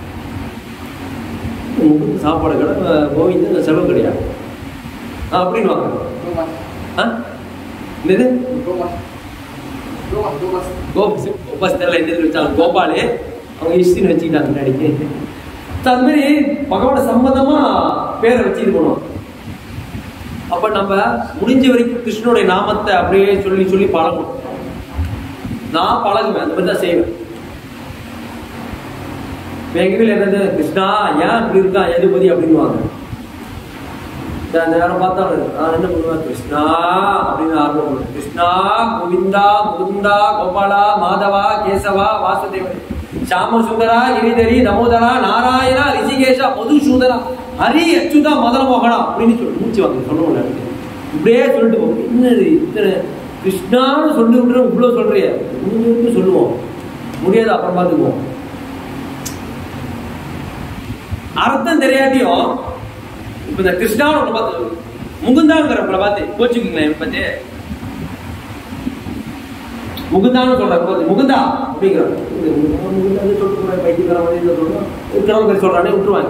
முகுந்த சாப்பாடு கடை அஹ், கோவிந்த செலவு கிடையாது அப்படின்னு வாங்க ஆ என்னது கோபஸ் கோபாஸ் தெரியல என்ன வச்சாங்க கோபாலு அவங்க இஷ்டின்னு வச்சுக்கிட்டாங்க முன்னாடி So, அது மாதிரி பகவான சம்மதமா பேரை வச்சு இது பண்ணுவோம் அப்ப நம்ம முடிஞ்ச வரைக்கும் கிருஷ்ணனுடைய நாமத்தை அப்படியே சொல்லி சொல்லி பழகணும் நான் பழகுவேன் அந்த மாதிரி தான் செய்வேன் இப்ப எங்க வீட்டுல என்னது கிருஷ்ணா ஏன் இப்படி இருக்கான் எதுபதி அப்படின்னுவாங்க இந்த அந்த நேரம் பார்த்தா நான் என்ன பண்ணுவேன் கிருஷ்ணா அப்படின்னு ஆரம்பம் பண்ணுவேன். கிருஷ்ணா கோவிந்தா முகுந்தா கோபாலா மாதவா கேசவா வாசுதேவன் சாம சுந்தரா கிரிதரி நமோதரா நாராயணா ரிஷிகேஷா மதுசூதனா ஹரி அச்சுதா மதன மோகனா அப்படின்னு சொல்லி மூச்சு வாங்க சொல்லுவோம் இப்படியே சொல்லிட்டு போவோம் என்னது இத்தனை கிருஷ்ணான்னு சொல்லி விட்டுற இவ்வளவு சொல்றிய முடிஞ்ச சொல்லுவோம் முடியாது அப்புறம் பார்த்துக்குவோம் அர்த்தம் தெரியாட்டியும் இப்ப இந்த கிருஷ்ணாவை ஒண்ணு பார்த்து முகுந்தாங்கிறப்பல பார்த்து கோச்சுக்கீங்களேன் இவனை பார்த்து முகுந்தான்னு சொல்றாங்க பார்த்து முகுந்தா அப்படிங்கிறாங்க முகுந்தான்னு சொல்லிட்டு போறேன் பைத்தியக்கார மாதிரி இதை சொல்றான் இருக்கிறவங்க பேர் சொல்றானே விட்டுருவாங்க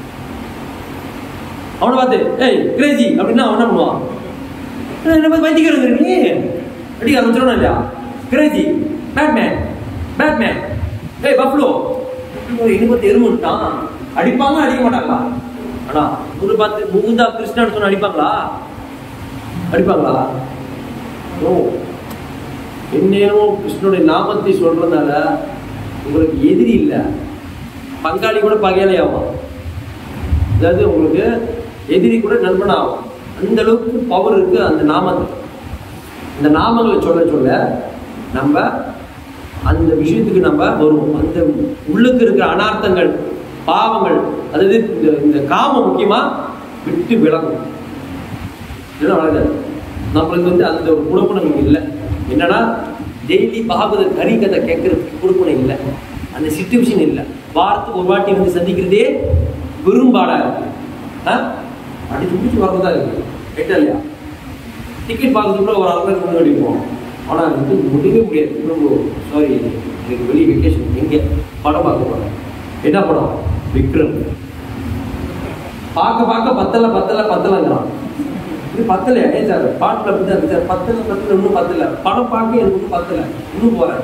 அவனை பார்த்து ஏய் கிரேஜி அப்படின்னா அவன் என்ன பண்ணுவான் "ஏய், என்ன பார்த்து பைத்தியக்காரங்க நீ அடிக்க ஆரம்பிச்சிடணும் இல்லையா கிரேஜி பேட்மேன் பேட்மேன் ஏய் பஃப்ளோ இனி பார்த்து எருமுட்டான் அடிப்பாங்க அடிக்க மாட்டாங்களா ஆனா ஒரு பார்த்து முகுந்தா கிருஷ்ணன் சொன்ன அடிப்பாங்களா அடிப்பாங்களா ஓ என்னேனோ கிருஷ்ணனுடைய நாமத்தை சொல்றதுனால உங்களுக்கு எதிரி இல்லை பங்காளி கூட பகையாளி ஆகும் அதாவது உங்களுக்கு எதிரி கூட நண்பன் ஆகும் அந்த அளவுக்கு பவர் இருக்கு அந்த நாமத்தில் இந்த நாமங்களை சொல்ல சொல்ல நம்ம அந்த விஷயத்துக்கு நம்ம வருவோம் அந்த உள்ளுக்கு இருக்கிற அனார்த்தங்கள் பாவங்கள் அதாவது இந்த இந்த காமம் முக்கியமா விட்டு விலகும் இல்லைன்னா வளராது நம்மளுக்கு வந்து அந்த ஒரு குடுப்பணம் இங்க இல்லை என்னன்னா டெய்லி பாகவத கறி கதை கேட்கறதுக்கு குடுப்பணம் இல்லை அந்த சிச்சுவேஷன் இல்லை வாரத்துக்கு ஒரு வாட்டி வந்து சந்திக்கிறதே விரும்பாடா இருக்கு ஆ? அடிச்சு பிடிச்சி வரதா இருக்கு கேட்டா இல்லையா டிக்கெட் பார்க்கறதுக்குள்ள ஒரு அரை மணி நேரம் முன்னாடி போவோம் ஆனால் அது வந்து முடியவே முடியாது இன்னும் சாரி எனக்கு வெளியே வெக்கேஷன் எங்கே படம் பார்க்க போகிறேன் என்ன படம் விக்ரம் பார்க்க பார்க்க பத்தல பத்தல பத்தலங்கிறான் இது பத்தலையா ஏன் சார் பாட்டில் அப்படி தான் இருக்கு சார் பத்தல பத்தல இன்னும் பத்தல படம் பார்க்க எனக்கு இன்னும் பத்தல இன்னும் போறேன்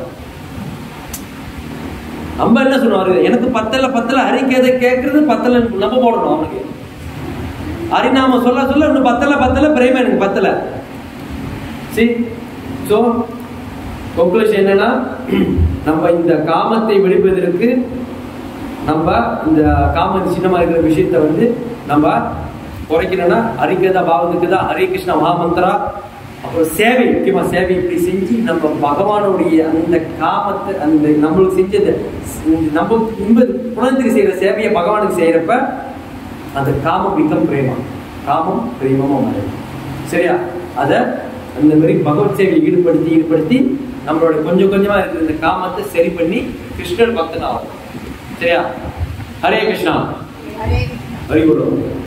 நம்ம என்ன சொல்லுவாரு எனக்கு பத்தல பத்தல ஹரிக்கதை கேட்கறது பத்தல நம்ம போடணும் அவனுக்கு ஹரிநாம சொல்ல சொல்ல இன்னும் பத்தல பத்தல பிரேம எனக்கு பத்தல சரி ஸோ கொங்குலேஷன் என்னன்னா நம்ம இந்த காமத்தை வெடிப்பதற்கு நம்ம இந்த காம சின்னமா இருக்கிற விஷயத்தை வந்து நம்ம குறைக்கணும்னா ஹரிகதா பாவத்துக்குதா ஹரே கிருஷ்ண மகாமந்திரா அப்புறம் சேவை முக்கியமா சேவை இப்படி செஞ்சு நம்ம பகவானுடைய அந்த காமத்தை அந்த நம்மளுக்கு செஞ்சது நம்ம இன்ப குணத்துக்கு செய்யற சேவையை பகவானுக்கு செய்யறப்ப அந்த காமம் பிகம் பிரேமா காமம் பிரேமமா மாறிடும் சரியா அத அந்த மாதிரி பகவத் சேவையை ஈடுபடுத்தி ஈடுபடுத்தி நம்மளோட கொஞ்சம் கொஞ்சமா இருக்கிற இந்த காமத்தை சரி பண்ணி கிருஷ்ணர் பக்தன் ஆகும் சரியா ஹரே கிருஷ்ணா ஹரே ஹரி குரு